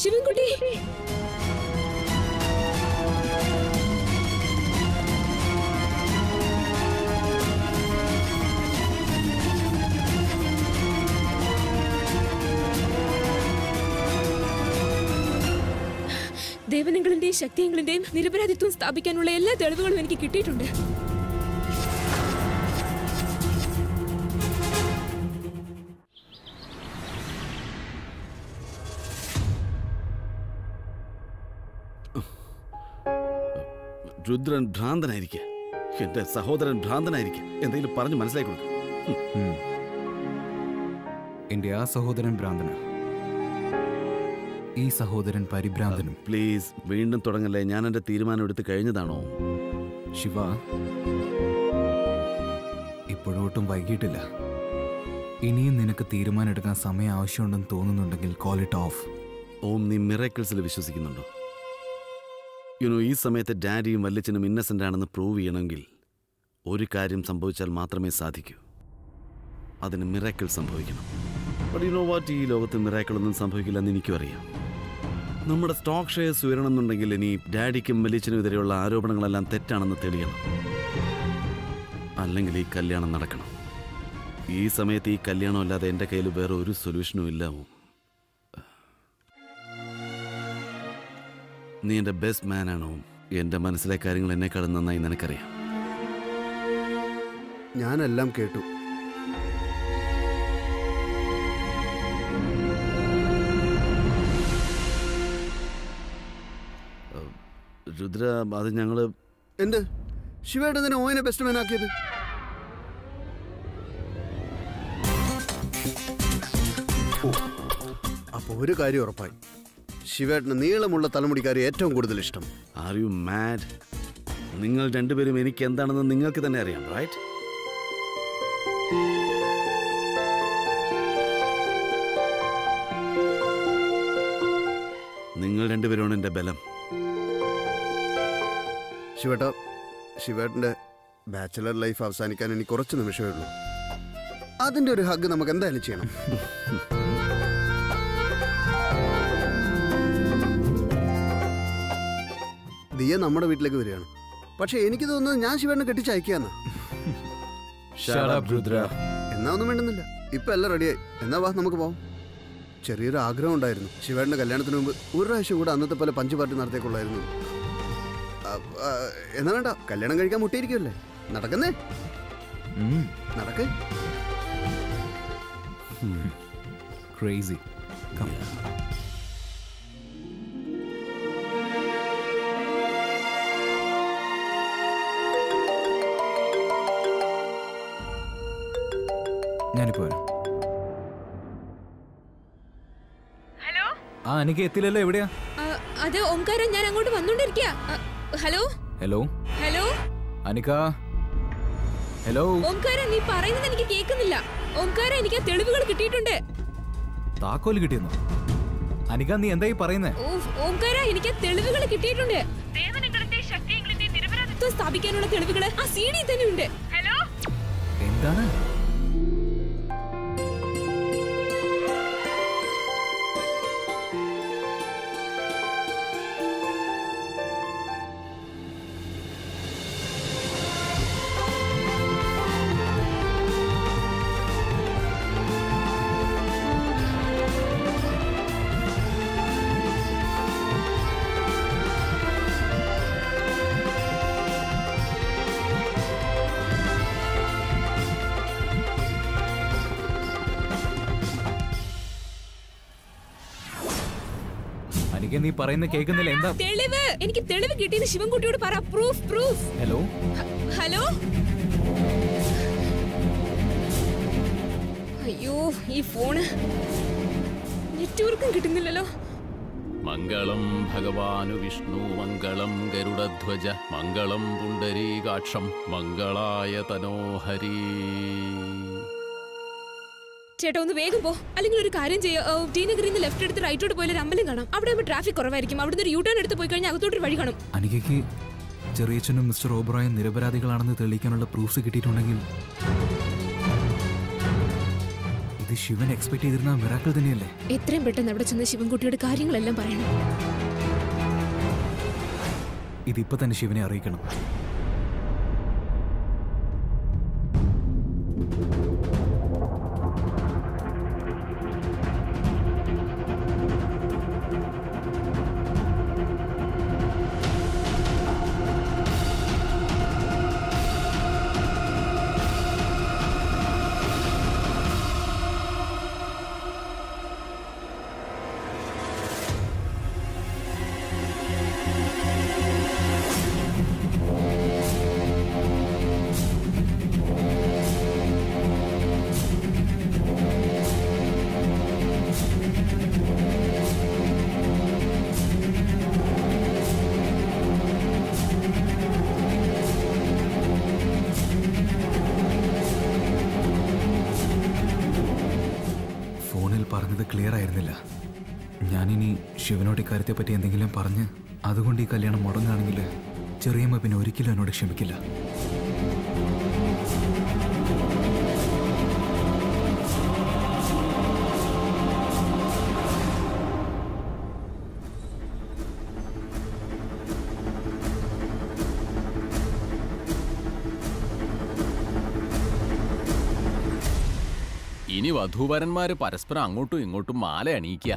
ശിവൻകുട്ടി ദേവനങ്ങളുടെയും ശക്തിയങ്ങളുടെയും നിരപരാധിത്വം സ്ഥാപിക്കാനുള്ള എല്ലാ തെളിവുകളും എനിക്ക് കിട്ടിയിട്ടുണ്ട് രുദ്രൻ ഭ്രാന്തനായിരിക്കുക എന്റെ സഹോദരൻ ഭ്രാന്തനായിരിക്കുക എന്തെങ്കിലും പറഞ്ഞ് മനസ്സിലാക്കി കൊടുക്കും എന്റെ ആ സഹോദരൻ ഭ്രാന്തന ഈ സഹോദരൻ പരിഭ്രാന്തനും പ്ലീസ് വീണ്ടും തുടങ്ങല്ലേ ഞാൻ എന്റെ തീരുമാനം എടുത്ത് കഴിഞ്ഞതാണോ ശിവ ഇപ്പോഴോട്ടും വൈകിട്ടില്ല ഇനിയും നിനക്ക് തീരുമാനമെടുക്കാൻ സമയം ആവശ്യമുണ്ടെന്ന് തോന്നുന്നുണ്ടെങ്കിൽ കോൾ ഇറ്റ് ഓഫ് ഓം നീ മിറക്കിൾസിൽ വിശ്വസിക്കുന്നുണ്ടോ യുനോ ഈ സമയത്ത് ഡാഡിയും വല്യച്ഛനും ഇന്നസെന്റ് ആണെന്ന് പ്രൂവ് ചെയ്യണമെങ്കിൽ ഒരു കാര്യം സംഭവിച്ചാൽ മാത്രമേ സാധിക്കൂ അതിന് മിറാക്കിൾ സംഭവിക്കണം ബട്ട് യു നോ വാട്ട് ഈ ലോകത്ത് മിറാക്കിളൊന്നും സംഭവിക്കില്ലെന്ന് എനിക്കും അറിയാം നമ്മുടെ സ്റ്റോക്ക് ഷെയർസ് ഉയരണമെന്നുണ്ടെങ്കിൽ ഇനി ഡാഡിക്കും വല്യച്ഛനും എതിരെയുള്ള ആരോപണങ്ങളെല്ലാം തെറ്റാണെന്ന് തെളിയണം അല്ലെങ്കിൽ ഈ കല്യാണം നടക്കണം ഈ സമയത്ത് ഈ കല്യാണം അല്ലാതെ എൻ്റെ കയ്യിൽ വേറെ ഒരു സൊല്യൂഷനും ഇല്ല ഓം നീ എൻ്റെ ബെസ്റ്റ് മാനാണോ എൻ്റെ മനസ്സിലെ കാര്യങ്ങൾ എന്നെക്കാളും നന്നായി നിനക്കറിയാം ഞാനെല്ലാം കേട്ടു രുദ്ര അത് ഞങ്ങൾ എന്ത് ശിവേട്ടൻ തന്നെ ഓയിനെ ബെസ്റ്റ് മാൻ ആക്കിയത് ഓ, അപ്പൊ ഒരു കാര്യം ഉറപ്പായി ശിവേട്ടന് നീളമുള്ള തലമുടിക്കാരി ഏറ്റവും കൂടുതൽ ഇഷ്ടം ആർ യു മാഡ് നിങ്ങൾ രണ്ടുപേരും എനിക്ക് എന്താണെന്ന് നിങ്ങൾക്ക് തന്നെ അറിയാം റൈറ്റ് നിങ്ങൾ രണ്ടുപേരുമാണ് എൻ്റെ ബലം ശിവേട്ട ശിവേട്ടന്റെ ബാച്ചലർ ലൈഫ് അവസാനിക്കാൻ ഇനി കുറച്ച് നിമിഷമേ ഉള്ളൂ അതിന്റെ ഒരു ഹഗ് നമുക്ക് എന്തായാലും ചെയ്യണം ദിയ നമ്മുടെ വീട്ടിലേക്ക് വരികയാണ് പക്ഷെ എനിക്ക് തോന്നുന്നത് ഞാൻ ശിവേട്ടനെ കെട്ടിച്ചയക്കാന്ന് Shut up, രുദ്ര. എന്നാ ഒന്നും വേണ്ടുന്നില്ല ഇപ്പൊ എല്ലാം റെഡിയായി എന്നാ വാ നമുക്ക് പോവാം ചെറിയൊരു ആഗ്രഹം ഉണ്ടായിരുന്നു ശിവേട്ടന്റെ കല്യാണത്തിന് മുമ്പ് ഒരു പ്രാവശ്യം കൂടെ അന്നത്തെ പോലെ പഞ്ച് പാർട്ടി നടത്തിയേക്കുള്ളായിരുന്നു അ- ആ, എന്നാ വേണ്ട കല്യാണം കഴിക്കാൻ മുട്ടിയിരിക്കുമല്ലേ നടക്കുന്നേ നടക്ക് ക്രേസി ഞാനിപ്പോ വരാം ഹലോ ആ എനിക്ക് എത്തില്ലല്ലോ എവിടെയാ അത് ഓംകാരൻ ഞാൻ അങ്ങോട്ട് വന്നോണ്ടിരിക്കുക hello hello hello Anika hello Omkaran നീ പറയുന്നത് എനിക്ക് കേൾക്കുന്നില്ല ഓംകാരൻ എനിക്ക് ആ തെളിവുകൾ കിട്ടിയിട്ടുണ്ട് താക്കോല് കിട്ടിയെന്നോ അനിക നീ എന്തായി പറയുന്നേ ഓ- ഓംകാര എനിക്ക് ആ തെളിവുകൾ കിട്ടിയിട്ടുണ്ട് ദേവനങ്ങളുടെ ശക്തികളുടെ നിരപരാധിത്വം സ്ഥാപിക്കാനുള്ള തെളിവുകൾ ആ സി ഡി തന്നെ ഉണ്ട് ഹലോ എന്താണ് അനിക നീ പറയുന്ന കേൾക്കുന്നില്ല എന്താ തെളിവ് എനിക്ക് തെളിവ് കിട്ടിയെന്ന് ശിവൻകുട്ടിയോട് പറ പ്രൂഫ് പ്രൂഫ് ഹലോ ഹലോ അയ്യോ ഈ ഫോണ് നെറ്റ്വർക്കും കിട്ടുന്നില്ലല്ലോ മംഗളം ഭഗവാനു വിഷ്ണു മംഗളം ഗരുഡധ്വജ മംഗളം പുണ്ടരീകാക്ഷം മംഗളായ തനോഹരി ചേട്ടാ ഒന്ന് വേഗം പോ അല്ലെങ്കിൽ ഒരു കാര്യം ചെയ്യോ ടി നഗറിൽ നിന്ന് ലെഫ്റ്റ് എടുത്ത് റൈറ്റോട്ട് പോയാൽ ഒരു അമ്പലം കാണാം അവിടെ ആകുമ്പോൾ ട്രാഫിക് കുറവായിരിക്കും അവിടുന്ന് ഒരു യൂ ടേൺ എടുത്ത് പോയി കഴിഞ്ഞാൽ അകത്തോട്ടൊരു വഴി കാണും അനികയ്ക്ക് ചെറിയച്ഛനും മിസ്റ്റർ ഓബ്രായും നിരപരാധികളാണെന്ന് തെളിയിക്കാനുള്ള പ്രൂഫ്സ് കിട്ടിയിട്ടുണ്ടെങ്കിൽ ഇത് ശിവൻ എക്സ്പെക്ട് ചെയ്തിരുന്ന മിറാക്കിൾ തന്നെയല്ലേ എത്രയും പെട്ടെന്ന് അവിടെ ചെന്ന് ശിവൻകുട്ടിയുടെ കാര്യങ്ങളെല്ലാം പറയണം ഇതിപ്പോ തന്നെ ശിവനെ അറിയിക്കണം ഫോണിൽ പറഞ്ഞത് ക്ലിയർ ആയിരുന്നില്ല ഞാനിനി ശിവനോട് ഇക്കാര്യത്തെ പറ്റി എന്തെങ്കിലും പറഞ്ഞ് അതുകൊണ്ട് ഈ കല്യാണം മുടങ്ങുകയാണെങ്കിൽ ചെറിയമ്മ പിന്നെ ഒരിക്കലും എന്നോട് ക്ഷമിക്കില്ല ഇനി വധൂവരന്മാര് പരസ്പരം അങ്ങോട്ടും ഇങ്ങോട്ടും മാല അണിയിക്കുക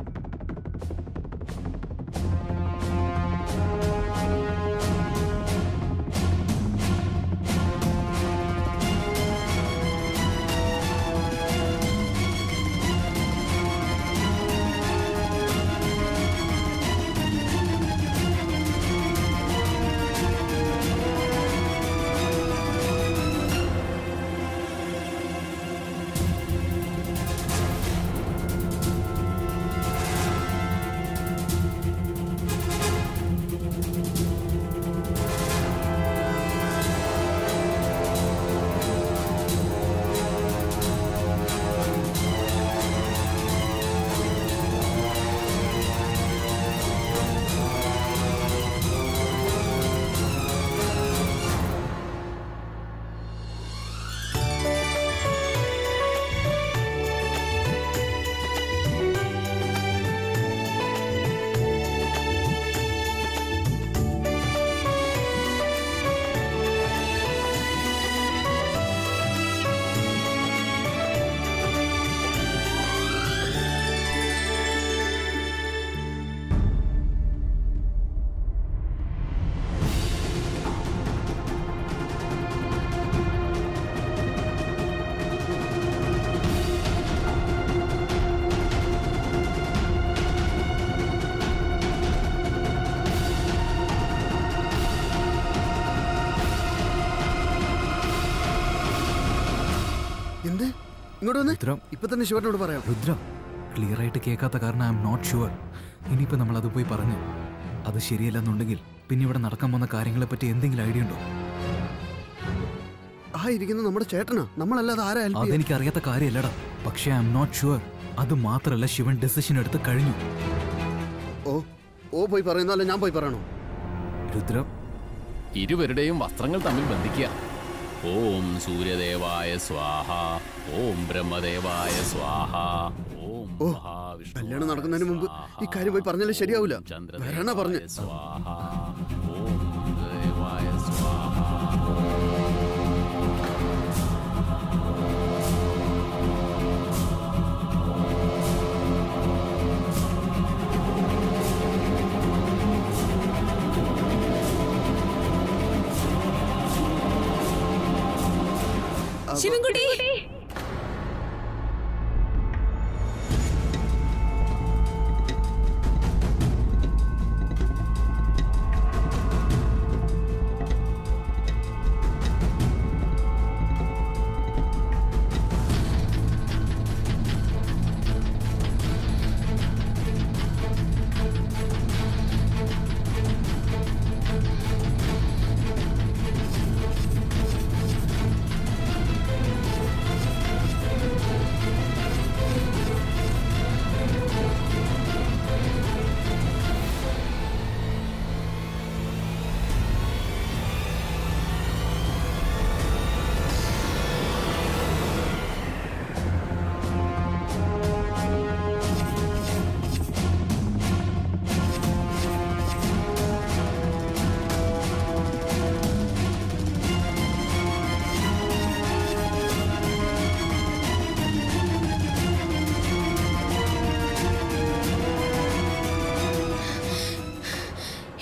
എന്ത് ഇങ്ങോട്ട് വന്നേ രുദ്രം ഇപ്പൊ തന്നെ ശിവനോട് പറയാം രുദ്ര ക്ലിയർ ആയിട്ട് കേൾക്കാത്ത കാരണം ഐ എം നോട്ട് ഷുവർ ഇനിയിപ്പോൾ നമ്മൾ അത് പോയി പറഞ്ഞു അത് ശരിയല്ലെന്നുണ്ടെങ്കിൽ പിന്നെ ഇവിടെ നടക്കാൻ പോകുന്ന കാര്യങ്ങളെ പറ്റി എന്തെങ്കിലും ഐഡിയ ഉണ്ടോ ആ ഇരിക്കുന്നത് നമ്മുടെ ചേട്ടനാ നമ്മളല്ലാതെ ആരാ ഹെൽപ്പ് ചെയ്യാൻ അതെനിക്ക് അറിയാത്ത കാര്യമല്ലടാ പക്ഷേ ഐ എം നോട്ട് ഷുവർ അത് മാത്രമല്ല ശിവൻ ഡെസിഷൻ എടുത്ത് കഴിഞ്ഞു ഓ ഓ പോയി പറയുന്നല്ല ഞാൻ പോയി പറയണോ രുദ്ര ഇരുവരുടെയും വസ്ത്രങ്ങൾ തമ്മിൽ ബന്ധിക്കുക ഓം സൂര്യദേവായ സ്വാഹ ഓം ബ്രഹ്മദേവായ സ്വാഹ ഓം ഓ, മഹാവിഷ്ണുവായ കല്യാണം നടക്കുന്നതിന് മുമ്പ് ഈ കാര്യം പോയി പറഞ്ഞാലേ ശരിയാവൂല വരണ പറഞ്ഞു ചന്ദ്രദേവായ സ്വാഹ ഓം ദേവായ സ്വാഹ ശിവൻകുട്ടി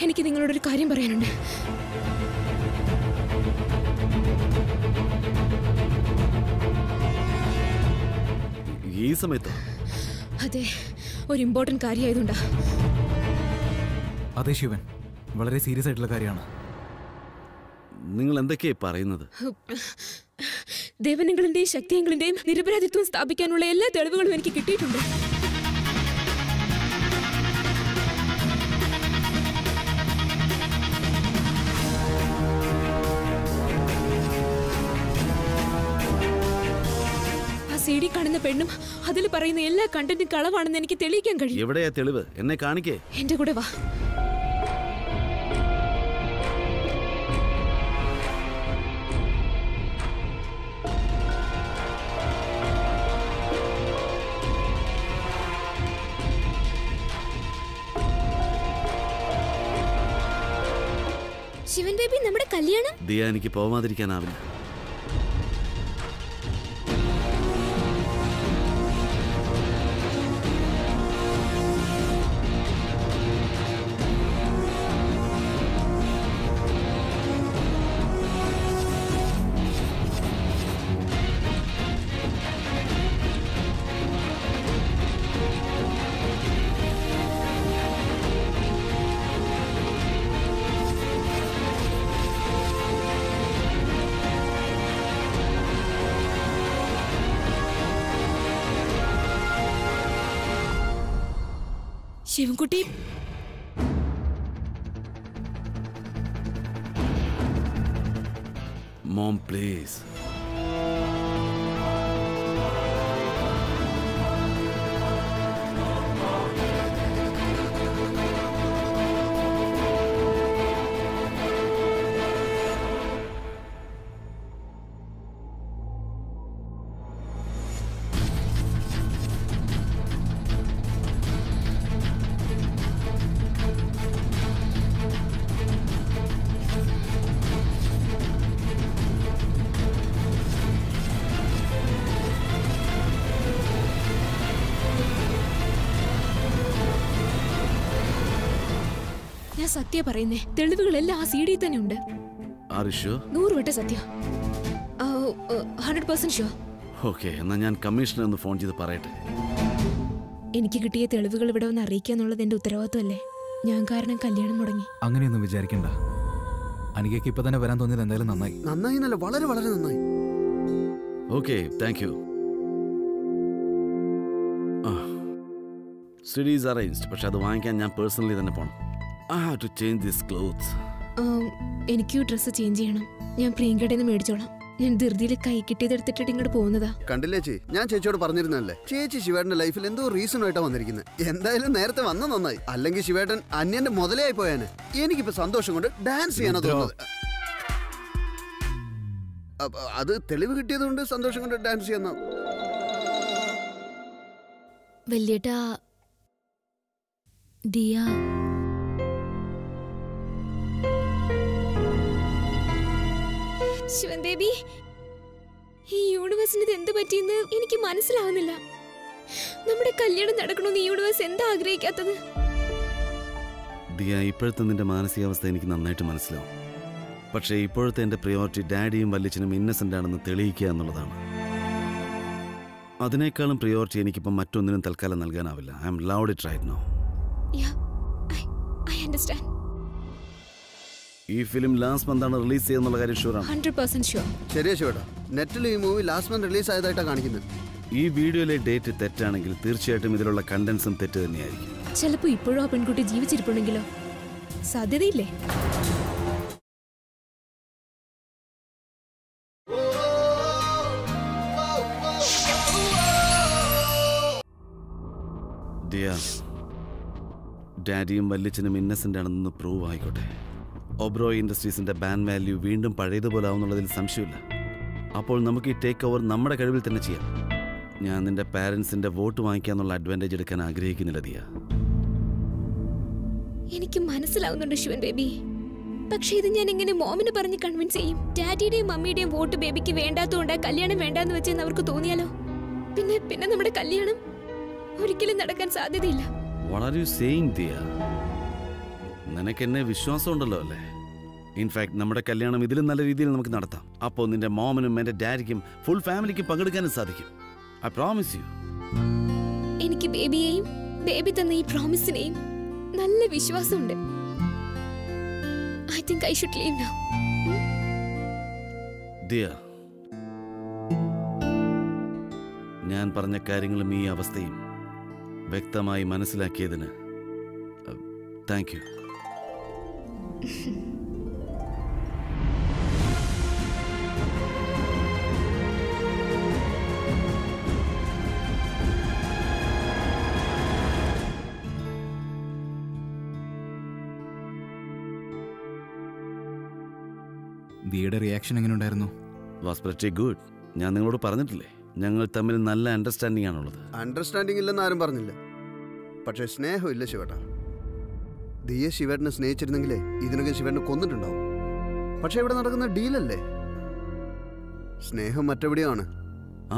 എനിക്ക് നിങ്ങളോടൊരു കാര്യം പറയാനുണ്ട് ഈ സമയത്തോ അതെ ഒരു ഇമ്പോർട്ടന്റ് കാര്യമായതുകൊണ്ടാ അതെ ശിവൻ വളരെ സീരിയസ് ആയിട്ടുള്ള കാര്യമാണ് നിങ്ങൾ എന്തൊക്കെയാ പറയുന്നത് ദേവനങ്ങളുടെയും ശക്തിയങ്ങളുടെയും നിരപരാധിത്വം സ്ഥാപിക്കാനുള്ള എല്ലാ തെളിവുകളും എനിക്ക് കിട്ടിയിട്ടുണ്ട് ആ സി ഡി കാണുന്ന പെണ്ണും അതിൽ പറയുന്ന എല്ലാ കണ്ടന്റും കളവാണെന്ന് എനിക്ക് തെളിയിക്കാൻ കഴിയും എവിടെയാ തെളിവ് എന്നെ കാണിക്കേ എന്റെ കൂടെ വാ ശിവൻ ബേബി നമ്മുടെ കല്യാണം ദിയ എനിക്ക് പോവാതിരിക്കാനാവില്ല ശിവൻകുട്ടി മോം പ്ലീസ് ഞാൻ സത്യ പറയുന്നേ തെളിവുകളെല്ലാം ആ സി ഡി തന്നെ ഉണ്ട് ആറിഷോ നൂറ് വട്ടം സത്യ ഹൺഡ്രഡ് പെർസെന്റ് ഷുവർ ഓക്കെ എന്നാൽ ഞാൻ കമ്മീഷണർ ഒന്ന് ഫോൺ ചെയ്ത് പറയട്ടെ എനിക്ക് കിട്ടിയ തെളിവുകൾ ഇവിടെ വന്ന് അറിയിക്കുക എന്നുള്ളത് എന്റെ ഉത്തരവാദിത്വമല്ലേ ഞാൻ കാരണം കല്യാണം മുടങ്ങി അങ്ങനെയൊന്നും വിചാരിക്കണ്ട അനികയ്ക്ക് ഇപ്പൊ തന്നെ വരാൻ തോന്നിയത് എന്തായാലും നന്നായി നന്നായി എന്നല്ല വളരെ വളരെ നന്നായി okay thank you CDs arranged പക്ഷെ അത് വാങ്ങിക്കാൻ ഞാൻ പേഴ്സണലി തന്നെ പോകണം I have to change this clothes ആം, എനിക്ക് ഡ്രസ്സ് ചേഞ്ച് ചെയ്യണം ഞാൻ പ്രിയങ്കടയിൽ നിന്ന് മേടിച്ചോളാം ഞാൻ ധൃതിയിൽ കൈ കിട്ടിയതെടുത്തിട്ട് ഇങ്ങോട്ട് പോകുന്നതാ കണ്ടില്ലേ ചേച്ചി ഞാൻ ചേച്ചിയോട് പറഞ്ഞിരുന്നല്ലേ ചേച്ചി ശിവേട്ടന്റെ ലൈഫിൽ എന്തോ റീസൺ ആയിട്ടാ വന്നിരിക്കുന്നത് എന്തായാലും നേരത്തെ വന്ന നന്നായി അല്ലെങ്കിൽ ശിവേട്ടൻ അന്യന്റെ മുതലേ ആയി പോയാന് എനിക്കിപ്പോ സന്തോഷം കൊണ്ട് ഡാൻസ് ചെയ്യാനാ തോന്നുന്നത് അപ്പ- അത് തെളിവ് കിട്ടിയത് കൊണ്ട് സന്തോഷം കൊണ്ട് ഡാൻസ് ചെയ്യാന്ന വല്യേട്ടാ ദിയ ശിവൻ ബേബി ഈ യൂണിവേഴ്സിന് ഇത് എന്ത് പറ്റിയെന്ന് എനിക്ക് മനസ്സിലാവുന്നില്ല നമ്മുടെ കല്യാണം നടക്കണമെന്ന് ഈ യൂണിവേഴ്സ് എന്താ ആഗ്രഹിക്കാത്തത് ദിയ ഇപ്പോഴത്തെ നിന്റെ മാനസികാവസ്ഥ എനിക്ക് നന്നായിട്ട് മനസ്സിലാവും പക്ഷേ ഇപ്പോഴത്തെ എൻ്റെ പ്രിയോറിറ്റി ഡാഡിയും വല്യച്ഛനും ഇന്നസെൻ്റ് ആണെന്ന് തെളിയിക്കുക എന്നുള്ളതാണ് അതിനേക്കാളും പ്രിയോറിറ്റി എനിക്കിപ്പം മറ്റൊന്നിനും തൽക്കാലം നൽകാനാവില്ല I am loved it right no Yeah, I- I understand. ഈ ഫിലിം ലാസ്റ്റ് മന്താണ് റിലീസ് ചെയ്യുന്നുള്ള കാര്യം ഷുവറാണ് 100% sure. ശരിയാ ശിവേട്ടാ നെറ്റിൽ ഈ മൂവി ലാസ്റ്റ് മന്ത് റിലീസ് ആയതായിട്ടാ കാണിക്കുന്നത് ഈ വീഡിയോയിലെ ഡേറ്റ് തെറ്റാണെങ്കിൽ തീർച്ചയായിട്ടും ഇതിലുള്ള കണ്ടൻസും തെറ്റ് തന്നെയായിരിക്കും ചിലപ്പോ ഇപ്പോഴും ആ പെൺകുട്ടി ജീവിച്ചിരിപ്പുണ്ടെങ്കിലോ സാധ്യതയില്ലേ ഡിയ ഡാഡിയും വല്യച്ഛനും ഇന്നസെൻ്റ് ആണെന്ന് പ്രൂവ് ആയിക്കോട്ടെ ഒബ്രോ ഇൻഡസ്ട്രീസിന്റെ ബാൻ വാല്യൂ വീണ്ടും പഴയതുപോലെ ആവുന്നുള്ളതിൽ സംശയമില്ല അപ്പോൾ നമുക്ക് ഈ ടേക്ക് ഓവർ നമ്മുടെ കഴിവിൽ തന്നെ ചെയ്യാം ഞാൻ നിന്റെ പാരൻസിന്റെ വോട്ട് വാങ്ങിക്കാന്നുള്ള അഡ്വാൻറ്റേജ് എടുക്കാൻ ആഗ്രഹിക്കുന്നില്ല ദിയ എനിക്ക് മനസ്സിലാവുന്നുണ്ട് ശിവൻ ബേബി പക്ഷെ ഇത് ഞാൻ എങ്ങനെ മോമിന് പറഞ്ഞ് കൺവിൻസ് ചെയ്യും ഡാഡിയുടെയും മമ്മിയുടെയും വോട്ട് ബേബിക്ക് വേണ്ടാത്തതുകൊണ്ട് കല്യാണം വേണ്ടാന്ന് വെച്ചെന്ന് അവർക്ക് തോന്നിയാലോ പിന്നെ പിന്നെ നമ്മുടെ കല്യാണം ഒരിക്കലും നടക്കാൻ സാധ്യതയില്ല what are you saying Diya നിനക്ക് എന്നെ വിശ്വാസമുണ്ടല്ലോ അല്ലേ ഇൻഫാക്ട് നമ്മുടെ കല്യാണം ഇതിലും നല്ല രീതിയിൽ നമുക്ക് നടത്താം അപ്പോൾ നിന്റെ മോമനും എന്റെ ഡാഡിക്കും ഫുൾ ഫാമിലിക്കും പങ്കെടുക്കാനും സാധിക്കും ഐ പ്രോമിസ് യു എനിക്ക് ബേബിയെയും ബേബി തന്ന ഈ പ്രോമിസിനെയും നല്ല വിശ്വാസമുണ്ട് I think I should leave now dear ഞാൻ പറഞ്ഞ കാര്യങ്ങളും ഈ അവസ്ഥയും വ്യക്തമായി മനസ്സിലാക്കിയതിന് താങ്ക് യു ദിയുടെ റിയാക്ഷൻ എങ്ങനെ ഉണ്ടായിരുന്നു വാസ് പ്രറ്റി ഗുഡ് ഞാൻ നിങ്ങളോട് പറഞ്ഞിട്ടില്ലേ ഞങ്ങൾ തമ്മിൽ നല്ല അണ്ടർസ്റ്റാൻഡിംഗ് ആണുള്ളത് അണ്ടർസ്റ്റാൻഡിംഗ് ഇല്ലെന്ന് ആരും പറഞ്ഞില്ല പക്ഷേ സ്നേഹമില്ല ശിവേട്ട ദിയെ ശിവേട്ടനെ സ്നേഹിച്ചിരുന്നെങ്കിലേ ഇതിനൊക്കെ ശിവേട്ടനെ കൊന്നിട്ടുണ്ടാവും പക്ഷെ ഇവിടെ നടക്കുന്ന ഡീലല്ലേ സ്നേഹം മറ്റെവിടെയാണ് ആ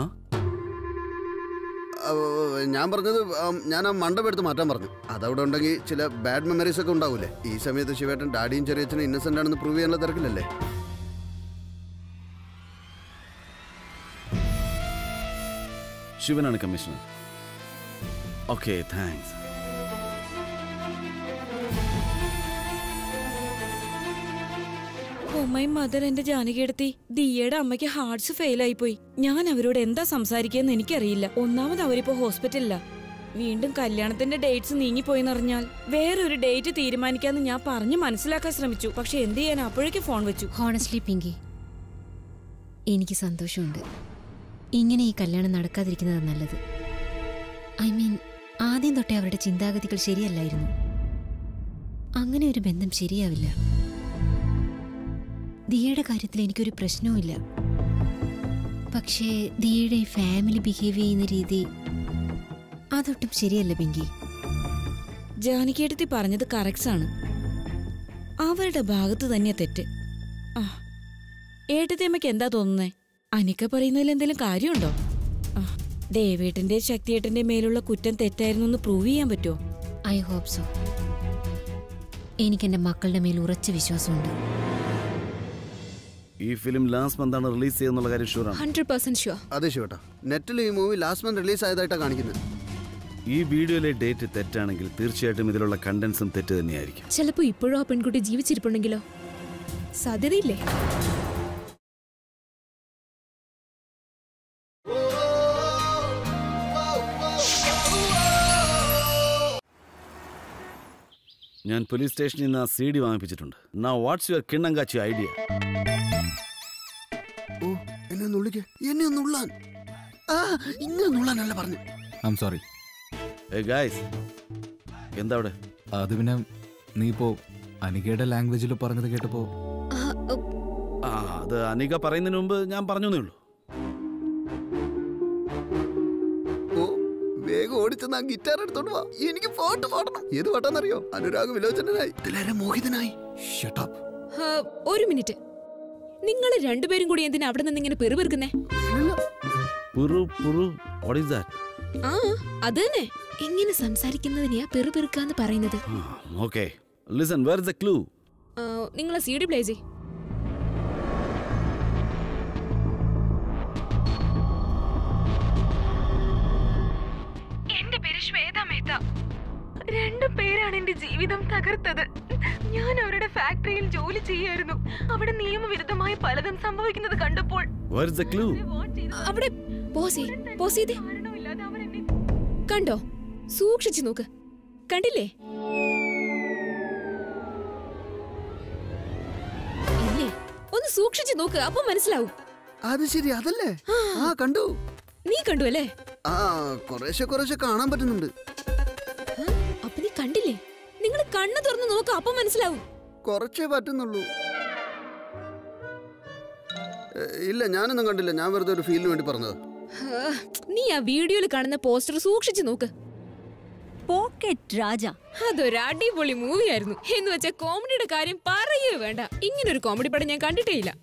ആ, ഞാൻ പറഞ്ഞത് ആ, ഞാൻ ആ മണ്ഡപം എടുത്ത് മാറ്റാൻ പറഞ്ഞു അതവിടെ ഉണ്ടെങ്കിൽ ചില ബാഡ് മെമ്മറീസ് ഒക്കെ ഉണ്ടാവൂലേ ഈ സമയത്ത് ശിവേട്ടൻ ഡാഡിയും ചെറിയച്ഛനും ഇന്നസെന്റ് ആണെന്ന് പ്രൂവ് ചെയ്യാനുള്ള തിരക്കില്ലല്ലേ ശിവനാണ് commissioner okay thanks oh my mother എന്റെ ജാനകിയെടുത്തി ദിയയുടെ അമ്മയ്ക്ക് ഹാർട്സ് ഫെയിൽ ആയിപ്പോയി ഞാൻ അവരോട് എന്താ സംസാരിക്കുകയെന്ന് എനിക്കറിയില്ല ഒന്നാമത് അവരിപ്പോ ഹോസ്പിറ്റലിലാ വീണ്ടും കല്യാണത്തിന്റെ ഡേറ്റ്സ് നീങ്ങിപ്പോയെന്നറിഞ്ഞാൽ വേറൊരു ഡേറ്റ് തീരുമാനിക്കാന്ന് ഞാൻ പറഞ്ഞു മനസ്സിലാക്കാൻ ശ്രമിച്ചു പക്ഷെ എന്ത് ചെയ്യാൻ അപ്പോഴേക്ക് ഫോൺ വെച്ചു ഹോണസ്റ്റ്ലി പിങ്കി എനിക്ക് സന്തോഷമുണ്ട് ഇങ്ങനെ ഈ കല്യാണം നടക്കാതിരിക്കുന്നത് നല്ലത് ഐ മീൻ ആദ്യം തൊട്ടേ അവരുടെ ചിന്താഗതികൾ ശരിയല്ലായിരുന്നു അങ്ങനെ ഒരു ബന്ധം ശരിയാവില്ല ദിയയുടെ കാര്യത്തിൽ എനിക്കൊരു പ്രശ്നവുമില്ല പക്ഷേ ദിയയുടെ ഫാമിലി ബിഹേവ് ചെയ്യുന്ന രീതി അതൊട്ടും ശരിയല്ല പിങ്കി ജാനകിയെടുത്തി പറഞ്ഞത് കറക്റ്റ്സ് ആണ് അവരുടെ ഭാഗത്ത് തന്നെയാ തെറ്റ് ആ ഏട്ടത്തിയമ്മയ്ക്ക് എന്താ തോന്നുന്നേ അനിക്ക പറയുന്നതിൽ എന്തെങ്കിലും കാര്യമുണ്ടോ ആ ദേവേട്ടന്റെ ശക്തിയേട്ടന്റെ മേലുള്ള കുറ്റം തെറ്റായിരുന്നു എന്ന് പ്രൂവ് ചെയ്യാൻ പറ്റുമോ ഐ ഹോപ്പ് സോ എനിക്കെന്റെ മക്കളുടെ മേൽ ഉറച്ച വിശ്വാസമുണ്ട് ഈ ഫിലിം ലാസ്റ്റ് മന്താണ് റിലീസ് ചെയ്യുന്നുള്ള കാര്യം ഷുവറാണ് ഹൺഡ്രഡ് പെർസെന്റ് ഷുവർ അതെ ശിവേട്ട നെറ്റിൽ ഈ മൂവി ലാസ്റ്റ് മന്ത് റിലീസ് ആയതായിട്ടാണ് കാണിക്കുന്നത് ഈ വീഡിയോയിലെ ഡേറ്റ് തെറ്റാണെങ്കിൽ തീർച്ചയായിട്ടും ഇതിലുള്ള കണ്ടന്റ്സും തെറ്റ് തന്നെയായിരിക്കും ചിലപ്പോ ഇപ്പോഴും ആ പെൺകുട്ടി ജീവിച്ചിരിപ്പുണ്ടെങ്കിലോ സാധ്യതയില്ലേ ഞാൻ പോലീസ് സ്റ്റേഷനിൽ നിന്ന് ആ സി ഡി വാങ്ങിപ്പിച്ചിട്ടുണ്ട് നാ വാട്ട്സ് യുവർ കിണ്ണങ്കാച്ചി ഐഡിയ ഓ എന്നെ ഒന്ന് ഉള്ളിക്ക് എന്നെ ഒന്ന് ഉള്ളാൻ ആ ഇങ്ങനെ നുള്ളാനല്ല പറഞ്ഞു I am sorry a guys എന്താ അവിടെ അത് പിന്നെ നീ ഇപ്പോ അനികയുടെ ലാംഗ്വേജിൽ പറഞ്ഞത് കേട്ടപ്പോ ആ, ഉ, ആ അത് അനിക പറയുന്നതിന് മുമ്പ് ഞാൻ പറഞ്ഞേ ഉള്ളൂ ഓ വേഗം ഓടിച്ചെന്ന് ആ ഗിറ്റാർ എടുത്തോണ്ട് വാ എനിക്ക് പാട്ട് പാടണം ഏത് പാട്ടാന്നറിയോ അനുരാഗ് വിലോചനായി ഇതിലേറെ മോഹിതനായി ഷട്ടപ്പ് ആ, ഒരു മിനിറ്റ് നിങ്ങൾ രണ്ടുപേരും കൂടി എന്തിനാ അവിടെ നിന്ന് ഇങ്ങനെ പെറുപെറുക്കുന്നേ പുറു പുറു വാട്ട് ഈസ് ദാറ്റ് ആ അത് തന്നെ എങ്ങനെ സംസാരിക്കുന്നതിനെയാ പെറുപെറുക്കാന്ന് പറയുന്നത് okay listen where is the clue നിങ്ങൾ സി ഡി പ്ലേ ചെയ് എന്റെ പേര് ശ്വേത മേത്ത രണ്ടു പേരാണ് എന്റെ ജീവിതം തകർത്തത് ഞാൻ അവരുടെ ഫാക്ടറിയിൽ ജോലി ചെയ്യായിരുന്നു അവിടെ നിയമവിരുദ്ധമായി പലതും സംഭവിക്കുന്നത് കണ്ടപ്പോൾ വേർ ഇസ് ദ ക്ലൂ അവിടെ പോസ് ചെയ് പോസ് ചെയ്തേ കണ്ടോ സൂക്ഷിച്ചു നോക്ക് കണ്ടില്ലേ ഇല്ലേ ഒന്ന് സൂക്ഷിച്ചു നോക്ക് അപ്പൊ മനസ്സിലാവും അത് ശരി അതല്ലേ ആ കണ്ടു നീ കണ്ടു അല്ലേ ആ കുറേശ്ശെ കുറേശ്ശെ കാണാൻ പറ്റുന്നുണ്ട് ആ, അപ്പൊ നീ കണ്ടില്ലേ നിങ്ങൾ കണ്ണു തുറന്ന് നോക്ക് അപ്പൊ മനസ്സിലാവും കുറച്ചേ പറ്റുന്നുള്ളൂ ഏ, ഇല്ല ഞാനൊന്നും കണ്ടില്ല ഞാൻ വെറുതെ ഒരു ഫീലിന് വേണ്ടി പറഞ്ഞത് ആ, നീ ആ വീഡിയോയിൽ കാണുന്ന പോസ്റ്റർ സൂക്ഷിച്ചു നോക്ക് പോക്കറ്റ് രാജ അതൊരു അടിപൊളി മൂവിയായിരുന്നു എന്ന് വെച്ച കോമഡിയുടെ കാര്യം പറയേ വേണ്ട ഇങ്ങനൊരു കോമഡി പടം ഞാൻ കണ്ടിട്ടേ ഇല്ല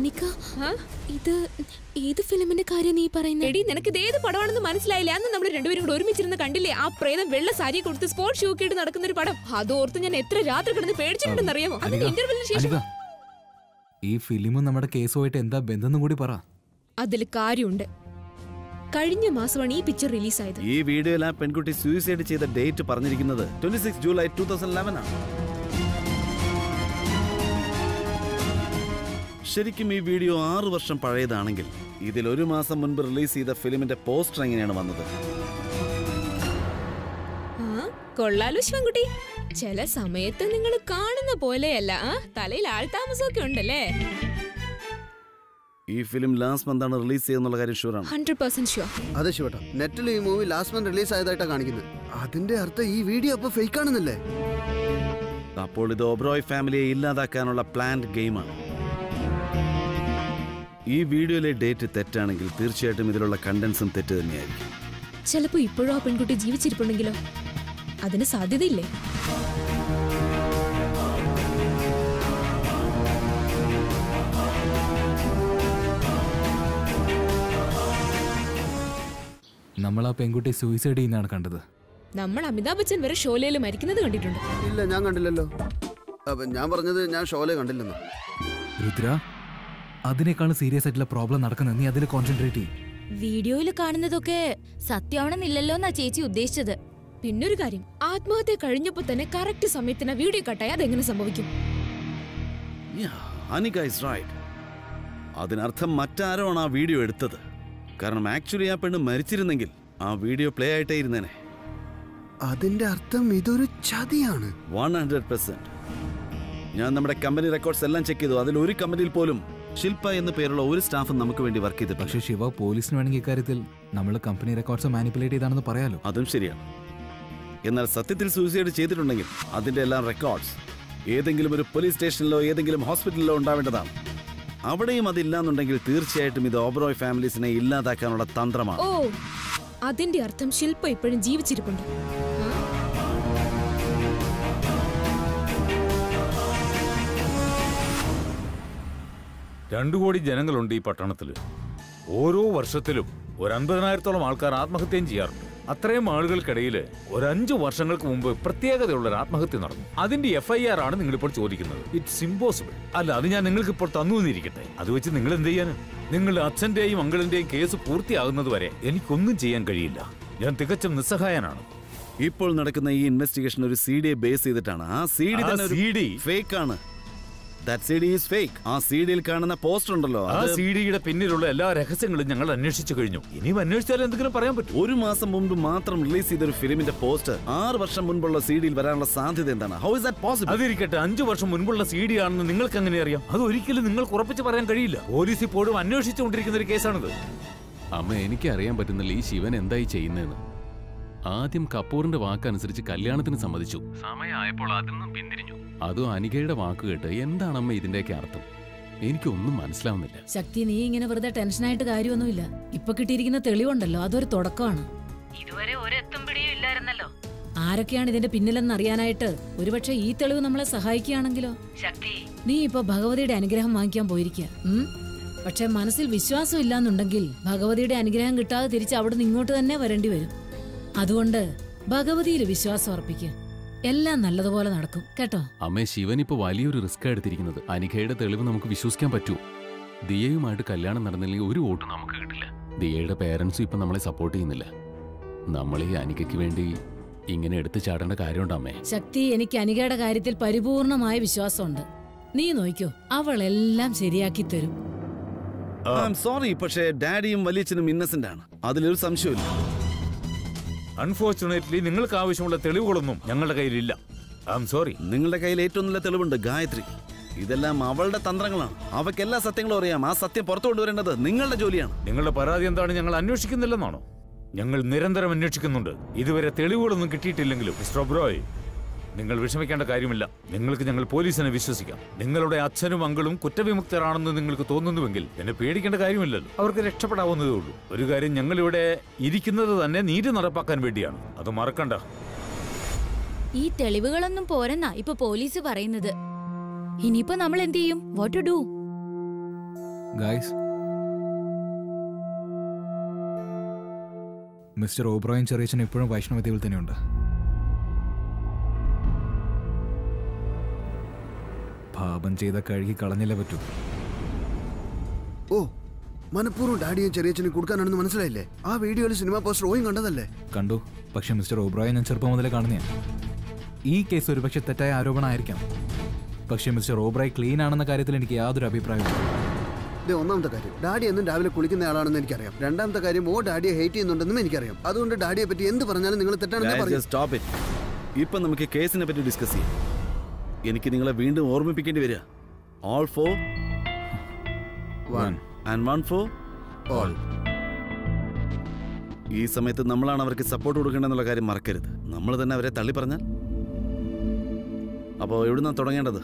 അനിക ഇത് ഏത് ഫിലിമിന്റെ കാര്യം നീ പറയുന്നത് എടി നിനക്ക് ഇത് ഏത് പടമാണെന്ന് മനസ്സിലായില്ല അന്ന് നമ്മൾ രണ്ടുപേരും കൂടെ ഒരുമിച്ചിരുന്ന് കണ്ടില്ലേ ആ പ്രേതം വെള്ള സാരി കൊടുത്ത് സ്പോർട്സ് ഷൂ ഒക്കെ ഇട്ട് നടക്കുന്ന ഒരു പടം അത് ഓർത്ത് ഞാൻ എത്ര രാത്രി കിടന്ന് പേടിച്ചിട്ടുണ്ടെന്ന് അറിയാമോ അതിന്റെ അനിക, ഇന്റർവെല്ലിന് ശേഷം അനിക, ഈ ഫിലിമും നമ്മുടെ കേസുമായിട്ട് എന്താ ബന്ധം കൂടി പറ അതിൽ കാര്യമുണ്ട് കഴിഞ്ഞ മാസമാണ് ഈ പിക്ചർ റിലീസായത് ഈ വീഡിയോയിൽ ആ പെൺകുട്ടി സൂയിസൈഡ് ചെയ്ത ഡേറ്റ് പറഞ്ഞിരിക്കുന്നത് twenty six July two thousand eleven ആണ് ശരിക്കും ഈ വീഡിയോ ആറു വർഷം പഴയതാണെങ്കിൽ ഇതിൽ ഒരു മാസം മുൻപ് റിലീസ് ചെയ്ത ഫിലിമിന്റെ പോസ്റ്റർ എങ്ങനെയാണ് വന്നത് ആ കൊള്ളാലോ ശിവൻകുട്ടി ചില സമയത്ത് നിങ്ങൾ കാണുന്ന പോലെയല്ല ആ തലയിൽ ആൾതാമസമൊക്കെ ഉണ്ടല്ലേ ഈ ഫിലിം ലാസ്റ്റ് മന്താണ് റിലീസ് ചെയ്തെന്നുള്ള കാര്യം ഷുവറാണ് ഹൺഡ്രഡ് പെർസെന്റ് ഷുവർ അതെ ശിവട്ട നെറ്റിൽ ഈ മൂവി ലാസ്റ്റ് മന്ത് റിലീസ് ആയതായിട്ടാണ് കാണിക്കുന്നത് അതിന്റെ അർത്ഥം ഈ വീഡിയോ അപ്പൊ ഫേക്ക് ആണെന്നല്ലേ അപ്പോൾ ഇത് ഒബ്രോയ് ഫാമിലിയെ ഇല്ലാതാക്കാനുള്ള പ്ലാൻഡ് ഗെയിമാണ് ഈ വീഡിയോയിലെ ഡേറ്റ് തെറ്റാണെങ്കിൽ തീർച്ചയായിട്ടും ഇതിലുള്ള കണ്ടൻസും തെറ്റ് തന്നെയായിരിക്കും ചിലപ്പോ ഇപ്പോഴും ആ പെൺകുട്ടി ജീവിച്ചിരിപ്പുണ്ടെങ്കിലോ അതിന് സാധ്യതയില്ലേ നമ്മൾ ആ പെൺകുട്ടി സൂയിസൈഡ് ചെയ്യുന്നതാണ് കണ്ടത് നമ്മൾ അമിതാഭ് ബച്ചൻ വരെ ഷോലയിൽ മരിക്കുന്നത് കണ്ടിട്ടുണ്ട് ഇല്ല ഞാൻ കണ്ടില്ലല്ലോ അപ്പൊ ഞാൻ പറഞ്ഞത് ഞാൻ ഷോലെ കണ്ടില്ലെന്ന് രുദ്ര അതിനേക്കാളും സീരിയസ് ആയിട്ടുള്ള പ്രോബ്ലം നടക്കുന്നത് നീ അതിൽ കോൺസെൻട്രേറ്റ് ചെയ്യും വീഡിയോയിൽ കാണുന്നതൊക്കെ സത്യമാണെന്നില്ലല്ലോ എന്നാ ചേച്ചി ഉദ്ദേശിച്ചത് പിന്നൊരു കാര്യം ആത്മഹത്യ കഴിഞ്ഞപ്പോ തന്നെ കറക്റ്റ് സമയത്തിന് വീഡിയോ കട്ടായി അതെങ്ങനെ സംഭവിക്കും അനിക ഇസ് റൈറ്റ് അതിനർത്ഥം മറ്റാരോ ആണ് ആ വീഡിയോ എടുത്തത് കാരണം ആക്ച്വലി ആ പെണ്ണ് മരിച്ചിരുന്നെങ്കിൽ ആ വീഡിയോ പ്ലേ ആയിട്ടേ ഇരുന്നേനെ അതിന്റെ അർത്ഥം ഇതൊരു ചതിയാണ് വൺ ഹൺഡ്രഡ് പെർസെന്റ് ഞാൻ നമ്മുടെ കമ്പനി റെക്കോർഡ്സ് എല്ലാം ചെക്ക് ചെയ്തു അതിൽ ഒരു കമ്പനിയിൽ പോലും ശില്പ എന്ന് പേരുള്ള ഒരു സ്റ്റാഫും നമുക്ക് വേണ്ടി വർക്ക് ചെയ്തിട്ടില്ല പക്ഷെ ശിവ പോലീസിന് വേണമെങ്കിൽ ഇക്കാര്യത്തിൽ നമ്മൾ കമ്പനി റെക്കോർഡ്സ് മാനിപ്പുലേറ്റ് ചെയ്താണെന്ന് പറയാലോ അതും ശരിയാണ് എന്നാൽ സത്യത്തിൽ സൂയിസൈഡ് ചെയ്തിട്ടുണ്ടെങ്കിൽ അതിന്റെ എല്ലാം റെക്കോർഡ്സ് ഏതെങ്കിലും ഒരു പോലീസ് സ്റ്റേഷനിലോ ഏതെങ്കിലും ഹോസ്പിറ്റലിലോ ഉണ്ടാവേണ്ടതാണ് അവിടെയും അതില്ലാന്നുണ്ടെങ്കിൽ തീർച്ചയായിട്ടും ഇത് ഓബറോയ് ഫാമിലീസിനെ ഇല്ലാതാക്കാനുള്ള തന്ത്രമാണ് ഓ അതിന്റെ അർത്ഥം ശില്പ ഇപ്പോഴും ജീവിച്ചിരിപ്പുണ്ട് ആ? രണ്ടു കോടി ജനങ്ങളുണ്ട് ഈ പട്ടണത്തിൽ ഓരോ വർഷത്തിലും ഒരു അൻപതിനായിരത്തോളം ആൾക്കാർ ആത്മഹത്യയും ചെയ്യാറുണ്ട് അത്രയും ആളുകൾക്കിടയിൽ ഒരു അഞ്ചു വർഷങ്ങൾക്ക് മുമ്പ് പ്രത്യേകതയുള്ള ഒരു ആത്മഹത്യ നടന്നു അതിന്റെ എഫ് ഐ ആർ ആണ് നിങ്ങളിപ്പോൾ ചോദിക്കുന്നത് ഇറ്റ്സ് ഇമ്പോസിബിൾ അല്ല അത് ഞാൻ നിങ്ങൾക്ക് ഇപ്പോൾ തന്നു എന്നിരിക്കട്ടെ അത് വെച്ച് നിങ്ങൾ എന്ത് ചെയ്യാൻ നിങ്ങളുടെ അച്ഛന്റെയും അങ്കിളിന്റെയും കേസ് പൂർത്തിയാകുന്നത് വരെ എനിക്കൊന്നും ചെയ്യാൻ കഴിയില്ല ഞാൻ തികച്ചും നിസ്സഹായനാണ് ഇപ്പോൾ നടക്കുന്ന ഈ ഇൻവെസ്റ്റിഗേഷൻ ഒരു സി ഡിയെ ബേസ് ചെയ്തിട്ടാണ് ആ സി ഡി ആ തന്നെ CD? ഫേക്ക് ആണ് that C D is fake ആ സി ഡിയിൽ കാണുന്ന പോസ്റ്റർ ഉണ്ടല്ലോ ആ അത് സി ഡിയുടെ പിന്നിലുള്ള എല്ലാ രഹസ്യങ്ങളും ഞങ്ങൾ അന്വേഷിച്ചു കഴിഞ്ഞു ഇനിയും അന്വേഷിച്ചാൽ എന്തെങ്കിലും പറയാൻ പറ്റും ഒരു മാസം മുമ്പ് മാത്രം റിലീസ് ചെയ്ത ഒരു ഫിലിമിന്റെ പോസ്റ്റർ ആറ് വർഷം മുൻപുള്ള സി ഡിയിൽ വരാനുള്ള സാധ്യത എന്താണ് ഹൗ ഇസ് ദാറ്റ് പോസിബിൾ അതിരിക്കട്ടെ അഞ്ചു വർഷം മുൻപുള്ള സി ഡി ആണെന്ന് നിങ്ങൾക്ക് എങ്ങനെ അറിയാം അത് ഒരിക്കലും നിങ്ങൾക്ക് ഉറപ്പിച്ച് പറയാൻ കഴിയില്ല പോലീസ് ഇപ്പോഴും അന്വേഷിച്ചുകൊണ്ടിരിക്കുന്ന ഒരു കേസാണിത് അമ്മ എനിക്ക് അറിയാൻ പറ്റുന്നില്ല ഈ ശിവൻ എന്തായി ചെയ്യുന്നതെന്ന് ആദ്യം കപൂറിന്റെ വാക്കനുസരിച്ച് കല്യാണത്തിന് സമ്മതിച്ചു സമയമായപ്പോൾ അതിൽ നിന്നും പിന്തിരിഞ്ഞു അതും അനികയുടെ വാക്ക് കേട്ട് എന്താണ് അമ്മ ഇതിന്റെയൊക്കെ അർത്ഥം എനിക്കൊന്നും മനസ്സിലാവുന്നില്ല ശക്തി നീ ഇങ്ങനെ വെറുതെ ടെൻഷനായിട്ട് കാര്യമൊന്നുമില്ല ഇപ്പൊ കിട്ടിയിരിക്കുന്ന തെളിവുണ്ടല്ലോ അതൊരു തുടക്കമാണ് ഇതുവരെ ഒരെത്തും പിടിയും ഇല്ലായിരുന്നല്ലോ ആരൊക്കെയാണ് ഇതിന്റെ പിന്നിലെന്ന് അറിയാനായിട്ട് ഒരുപക്ഷെ ഈ തെളിവ് നമ്മളെ സഹായിക്കുകയാണെങ്കിലോ ശക്തി നീ ഇപ്പൊ ഭഗവതിയുടെ അനുഗ്രഹം വാങ്ങിക്കാൻ പോയിരിക്കുക ഉം? പക്ഷെ മനസ്സിൽ വിശ്വാസം ഇല്ലാന്നുണ്ടെങ്കിൽ ഭഗവതിയുടെ അനുഗ്രഹം കിട്ടാതെ തിരിച്ച് അവിടുന്ന് ഇങ്ങോട്ട് തന്നെ വരേണ്ടി വരും അതുകൊണ്ട് ഭഗവതിയിൽ വിശ്വാസം അർപ്പിക്കുക എല്ലാം നല്ലതുപോലെ നടക്കും കേട്ടോ അമ്മേ ശിവൻ ഇപ്പൊ വലിയൊരു റിസ്ക് എടുത്തിരിക്കുന്നത് അനികയുടെ തെളിവ് നമുക്ക് വിശ്വസിക്കാൻ പറ്റൂ ദിയയുമായിട്ട് കല്യാണം നടന്നില്ലെങ്കിൽ ഒരു വോട്ട് നമുക്ക് കിട്ടില്ല ദിയയുടെ പേരൻസും ഇപ്പൊ നമ്മളെ സപ്പോർട്ട് ചെയ്യുന്നില്ല നമ്മൾ ഈ അനികയ്ക്ക് വേണ്ടി ഇങ്ങനെ എടുത്തു ചാടേണ്ട കാര്യമുണ്ട് അമ്മേ ശക്തി എനിക്ക് അനികയുടെ കാര്യത്തിൽ പരിപൂർണമായ വിശ്വാസമുണ്ട് നീ നോയിക്കോ അവൾ എല്ലാം ശരിയാക്കി തരും ഐ എം സോറി പക്ഷേ ഡാഡിയും വലിയച്ഛനും ഇന്നസെന്റ് ആണ് അതിലൊരു സംശയമില്ല അൺഫോർച്ചുനേറ്റ്ലി നിങ്ങൾക്ക് ആവശ്യമുള്ള തെളിവുകളൊന്നും ഞങ്ങളുടെ കയ്യിലില്ല ഐ എം സോറി നിങ്ങളുടെ കയ്യിൽ ഏറ്റവും നല്ല തെളിവുണ്ട് ഗായത്രി ഇതെല്ലാം അവളുടെ തന്ത്രങ്ങളാണ് അവയ്ക്ക് എല്ലാ സത്യങ്ങളും അറിയാം ആ സത്യം പുറത്തു കൊണ്ടുവരേണ്ടത് നിങ്ങളുടെ ജോലിയാണ് നിങ്ങളുടെ പരാതി എന്താണ് ഞങ്ങൾ അന്വേഷിക്കുന്നില്ലെന്നാണോ ഞങ്ങൾ നിരന്തരം അന്വേഷിക്കുന്നുണ്ട് ഇതുവരെ തെളിവുകളൊന്നും കിട്ടിയിട്ടില്ലെങ്കിലും മിസ്റ്റർ ഒബ്രോയ് നിങ്ങൾ വിഷമിക്കേണ്ട കാര്യമില്ല നിങ്ങൾക്ക് ഞങ്ങൾ പോലീസിനെ വിശ്വസിക്കാം നിങ്ങളുടെ അച്ഛനും അങ്കളും കുറ്റവിമുക്തരാണെന്ന് നിങ്ങൾക്ക് തോന്നുന്നുവെങ്കിൽ എന്നെ പേടിക്കേണ്ട കാര്യമില്ലല്ലോ അവർക്ക് രക്ഷപ്പെടാവുന്നതേ ഉള്ളൂ ഒരു കാര്യം ഞങ്ങൾ ഇവിടെ ഇരിക്കുന്നത് തന്നെ നീതി നടപ്പാക്കാൻ വേണ്ടിയാണ് അത് മറക്കണ്ട ഈ തെളിവുകളൊന്നും പോരെന്നാ ഇപ്പൊ പോലീസ് പറയുന്നത് ഇനിയിപ്പോ നമ്മൾ എന്ത് ചെയ്യും what to do guys mister ഓബ്രോയും ചെറിയച്ചൻ ഇപ്പോഴും വൈഷ്ണവദേവിൽ തന്നെയുണ്ട് പാപം ചെയ്ത കഴുകി കളഞ്ഞില്ലേ പറ്റൂ ഓ മനഃപൂർവ്വം ഡാഡിയും ചെറിയച്ഛനും കൊടുക്കാനാണെന്ന് മനസ്സിലായില്ലേ ആ വീഡിയോയിൽ സിനിമ പോസ്റ്റർ ഓയും കണ്ടതല്ലേ കണ്ടു പക്ഷെ മിസ്റ്റർ ഓബ്രോയെ ഞാൻ ചെറുപ്പം മുതലേ കാണുന്നതാണ് ഈ കേസ് ഒരുപക്ഷെ തെറ്റായ ആരോപണമായിരിക്കാം പക്ഷെ മിസ്റ്റർ ഓബ്രോയ് ക്ലീൻ ആണെന്ന കാര്യത്തിൽ എനിക്ക് യാതൊരു അഭിപ്രായവും ഇത് ഒന്നാമത്തെ കാര്യം ഡാഡി എന്നും രാവിലെ കുളിക്കുന്ന ആളാണെന്ന് എനിക്കറിയാം രണ്ടാമത്തെ കാര്യം ഓ ഡാഡിയെ ഹേറ്റ് ചെയ്യുന്നുണ്ടെന്നും എനിക്കറിയാം അതുകൊണ്ട് ഡാഡിയെ പറ്റി എന്ത് പറഞ്ഞാലും നിങ്ങൾ തെറ്റാണെന്ന് പറയും സ്റ്റോപ്പ് ഇറ്റ് ഇപ്പം നമുക്ക് കേസിനെ പറ്റി ഡിസ്കസ് ചെയ്യാം എനിക്ക് നിങ്ങളെ വീണ്ടും ഓർമ്മിപ്പിക്കേണ്ടി വരിക all for One. And one for all ഈ സമയത്ത് നമ്മളാണ് അവർക്ക് സപ്പോർട്ട് കൊടുക്കേണ്ടതെന്നുള്ള കാര്യം മറക്കരുത് നമ്മൾ തന്നെ അവരെ തള്ളി പറഞ്ഞാൽ അപ്പോൾ എവിടുന്നാ തുടങ്ങേണ്ടത്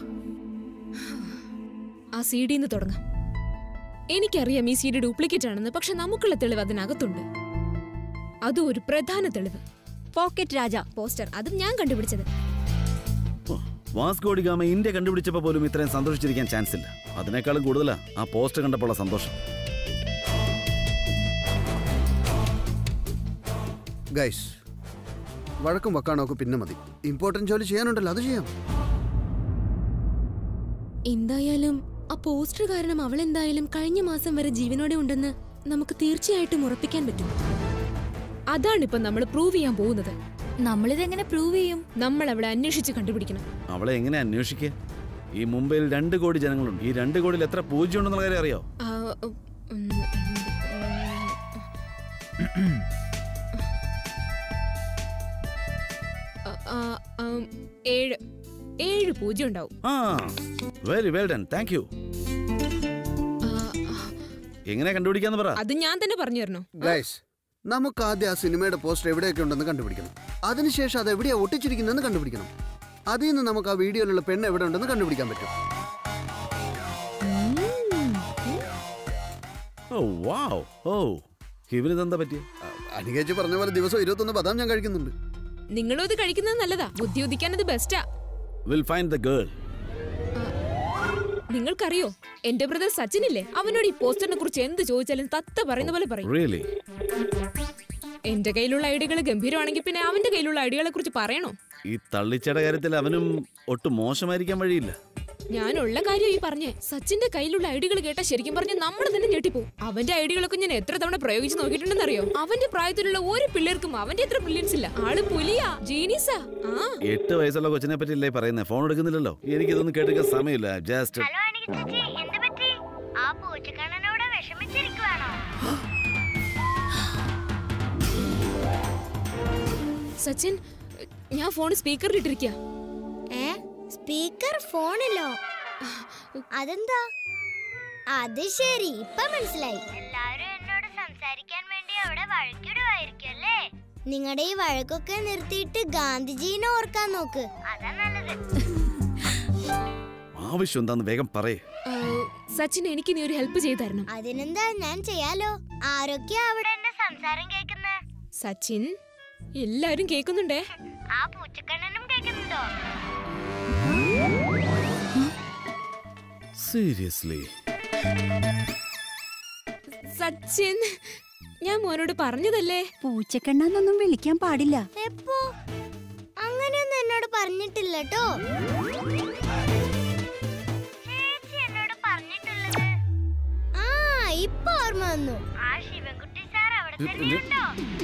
ആ സി ഡിന്ന് തുടങ്ങാം എനിക്കറിയാം ഈ സി ഡി ഡ്യൂപ്ലിക്കേറ്റ് ആണെന്ന് പക്ഷെ നമുക്കുള്ള തെളിവ് അതിനകത്തുണ്ട് അതും ഒരു പ്രധാന തെളിവ് പോക്കറ്റ് രാജ പോസ്റ്റർ അതും ഞാൻ കണ്ടുപിടിച്ചത് വാസ്കോഡി ഗാമ ഇന്ത്യ കണ്ടുപിടിച്ചപ്പോൾ പോലും ഇത്രയും സന്തോഷിച്ചിരിക്കാൻ ചാൻസ് ഇല്ല അതിനേക്കാളും കൂടുതലാ ആ പോസ്റ്റർ കണ്ടപ്പോഴുള്ള സന്തോഷം ഗൈസ് വഴക്കും വക്കാണോക്ക് പിന്നെ മതി ഇമ്പോർട്ടന്റ് ജോലി ചെയ്യാനുണ്ടല്ലോ അത് ചെയ്യാം എന്തായാലും ആ പോസ്റ്റർ കാരണം അവൾ എന്തായാലും കഴിഞ്ഞ മാസം വരെ ജീവനോടെ ഉണ്ടെന്ന് നമുക്ക് തീർച്ചയായിട്ടും ഉറപ്പിക്കാൻ പറ്റും അതാണിപ്പോ നമ്മൾ പ്രൂവ് ചെയ്യാൻ പോകുന്നത് നമ്മളിതെങ്ങനെ പ്രൂവ് ചെയ്യും നമ്മൾ അവളെ അന്വേഷിച്ച് കണ്ടുപിടിക്കണം അവളെ എങ്ങനെ അന്വേഷിക്കുക ഈ മുംബൈയിൽ രണ്ട് കോടി ജനങ്ങളുണ്ട് ഈ രണ്ട് കോടിയിൽ എത്ര പൂജ്യം ഉണ്ടെന്നുള്ള കാര്യം അറിയോ ആ, ഉം, ആ, ആ, ആം, ഏഴ് ഏഴ് പൂജ്യം ഉണ്ടാവും ആ very well done thank you എങ്ങനെ കണ്ടുപിടിക്കാന്ന് പറ അത് ഞാൻ തന്നെ പറഞ്ഞു തരണോ ഗൈസ് നമുക്ക് ആദ്യം ആ സിനിമയുടെ പോസ്റ്റർ എവിടെയൊക്കെ ഉണ്ടെന്ന് കണ്ടുപിടിക്കണം അതിനുശേഷം അത് എവിടെയാ ഒട്ടിച്ചിരിക്കുന്നതെന്ന് കണ്ടുപിടിക്കണം അതിൽ നിന്ന് നമുക്ക് ആ വീഡിയോയിലുള്ള പെണ്ണ് എവിടെ ഉണ്ടെന്ന് കണ്ടുപിടിക്കാൻ പറ്റും ഓ വാവ് ഓ ഇവരിതെന്താ പറ്റിയ അനികേച്ചി പറഞ്ഞ പോലെ ദിവസം ഇരുപത്തൊന്ന് ബദാം ഞാൻ കഴിക്കുന്നുണ്ട് നിങ്ങളും ഇത് കഴിക്കുന്നത് നല്ലതാ ബുദ്ധി ഉദിക്കാൻ അത് ബെസ്റ്റാ വിൽ ഫൈൻഡ് ദ ഗേൾ നിങ്ങൾക്കറിയോ എന്റെ ബ്രദർ സച്ചിൻ ഇല്ലേ അവനോട് ഈ പോസ്റ്ററിനെ കുറിച്ച് എന്ത് ചോദിച്ചാലും തത്ത പറയുന്ന പോലെ പറയും റിയലി എന്റെ കയ്യിലുള്ള ഐഡിയകൾ ഗംഭീരമാണെങ്കിൽ പിന്നെ അവന്റെ കയ്യിലുള്ള ഐഡിയകളെ കുറിച്ച് പറയണോ ഈ തള്ളിച്ചയുടെ കാര്യത്തിൽ അവനും ഒട്ടും മോശമായിരിക്കാൻ വഴിയില്ല ഞാനുള്ള കാര്യം ഈ പറഞ്ഞേ സച്ചിന്റെ കയ്യിലുള്ള ഐഡിയകൾ കേട്ടാ ശരിക്കും പറഞ്ഞ നമ്മൾ തന്നെ ഞെട്ടിപ്പോ അവന്റെ ഐഡിയകളൊക്കെ ഞാൻ എത്ര തവണ പ്രയോഗിച്ച് നോക്കിയിട്ടുണ്ടെന്ന് അറിയോ അവന്റെ പ്രായത്തിലുള്ള ഒരു പിള്ളേർക്കും അവന്റെ എത്ര ബ്രില്യൻസ് ഇല്ല ആള് പുലിയാ ജീനീസാ ആ എട്ട് വയസ്സുള്ള കൊച്ചിനെ പറ്റി അല്ലേ പറയുന്നത് ഫോൺ എടുക്കുന്നില്ലല്ലോ എനിക്കിതൊന്നും കേട്ടിരിക്കാൻ സമയമില്ല ജസ്റ്റ് ഹലോ എനിക്ക് ചേച്ചി എന്ത് പറ്റി ആ പൂച്ചക്കണ്ണനോട് വിഷമിച്ചിരിക്കുവാണോ സച്ചിൻ ഞാൻ ഫോൺ സ്പീക്കറിൽ ഇട്ടിരിക്കുക ഏ സ്പീക്കർ ഫോണിലോ അതെന്താ അത് ശരി ഇപ്പൊ മനസ്സിലായി എല്ലാരും എന്നോട് സംസാരിക്കാൻ വേണ്ടി അവിടെ വഴക്കിടുവായിരിക്കും അല്ലേ നിങ്ങളുടെ ഈ വഴക്കൊക്കെ നിർത്തിയിട്ട് ഗാന്ധിജീനെ ഓർക്കാൻ നോക്ക് അതാ നല്ലത് ആവശ്യം എന്താന്ന് വേഗം പറയേ ആ, സച്ചിൻ എനിക്ക് നീ ഒരു ഹെൽപ്പ് ചെയ്തു തരണം അതിനെന്താ ഞാൻ ചെയ്യാലോ ആരൊക്കെയാ അവിടെ എന്റെ സംസാരം കേൾക്കുന്നേ സച്ചിൻ എല്ലാരും കേൾക്കുന്നുണ്ടേ ആ പൂച്ചക്കണ്ണനും കേൾക്കുന്നുണ്ടോ സീരിയസ്ലി സച്ചിൻ ഞാൻ മോനോട് പറഞ്ഞതല്ലേ പൂച്ചക്കണ്ണന്നൊന്നും വിളിക്കാൻ പാടില്ല എപ്പോ അങ്ങനെയൊന്നും എന്നോട് പറഞ്ഞിട്ടില്ല കേട്ടോ ചേച്ചി എന്നോട് പറഞ്ഞിട്ടുള്ളത് ആ ഇപ്പൊ ഓർമ്മ വന്നു ആ ശിവൻകുട്ടി സാർ അവിടെ തന്നെയുണ്ടോ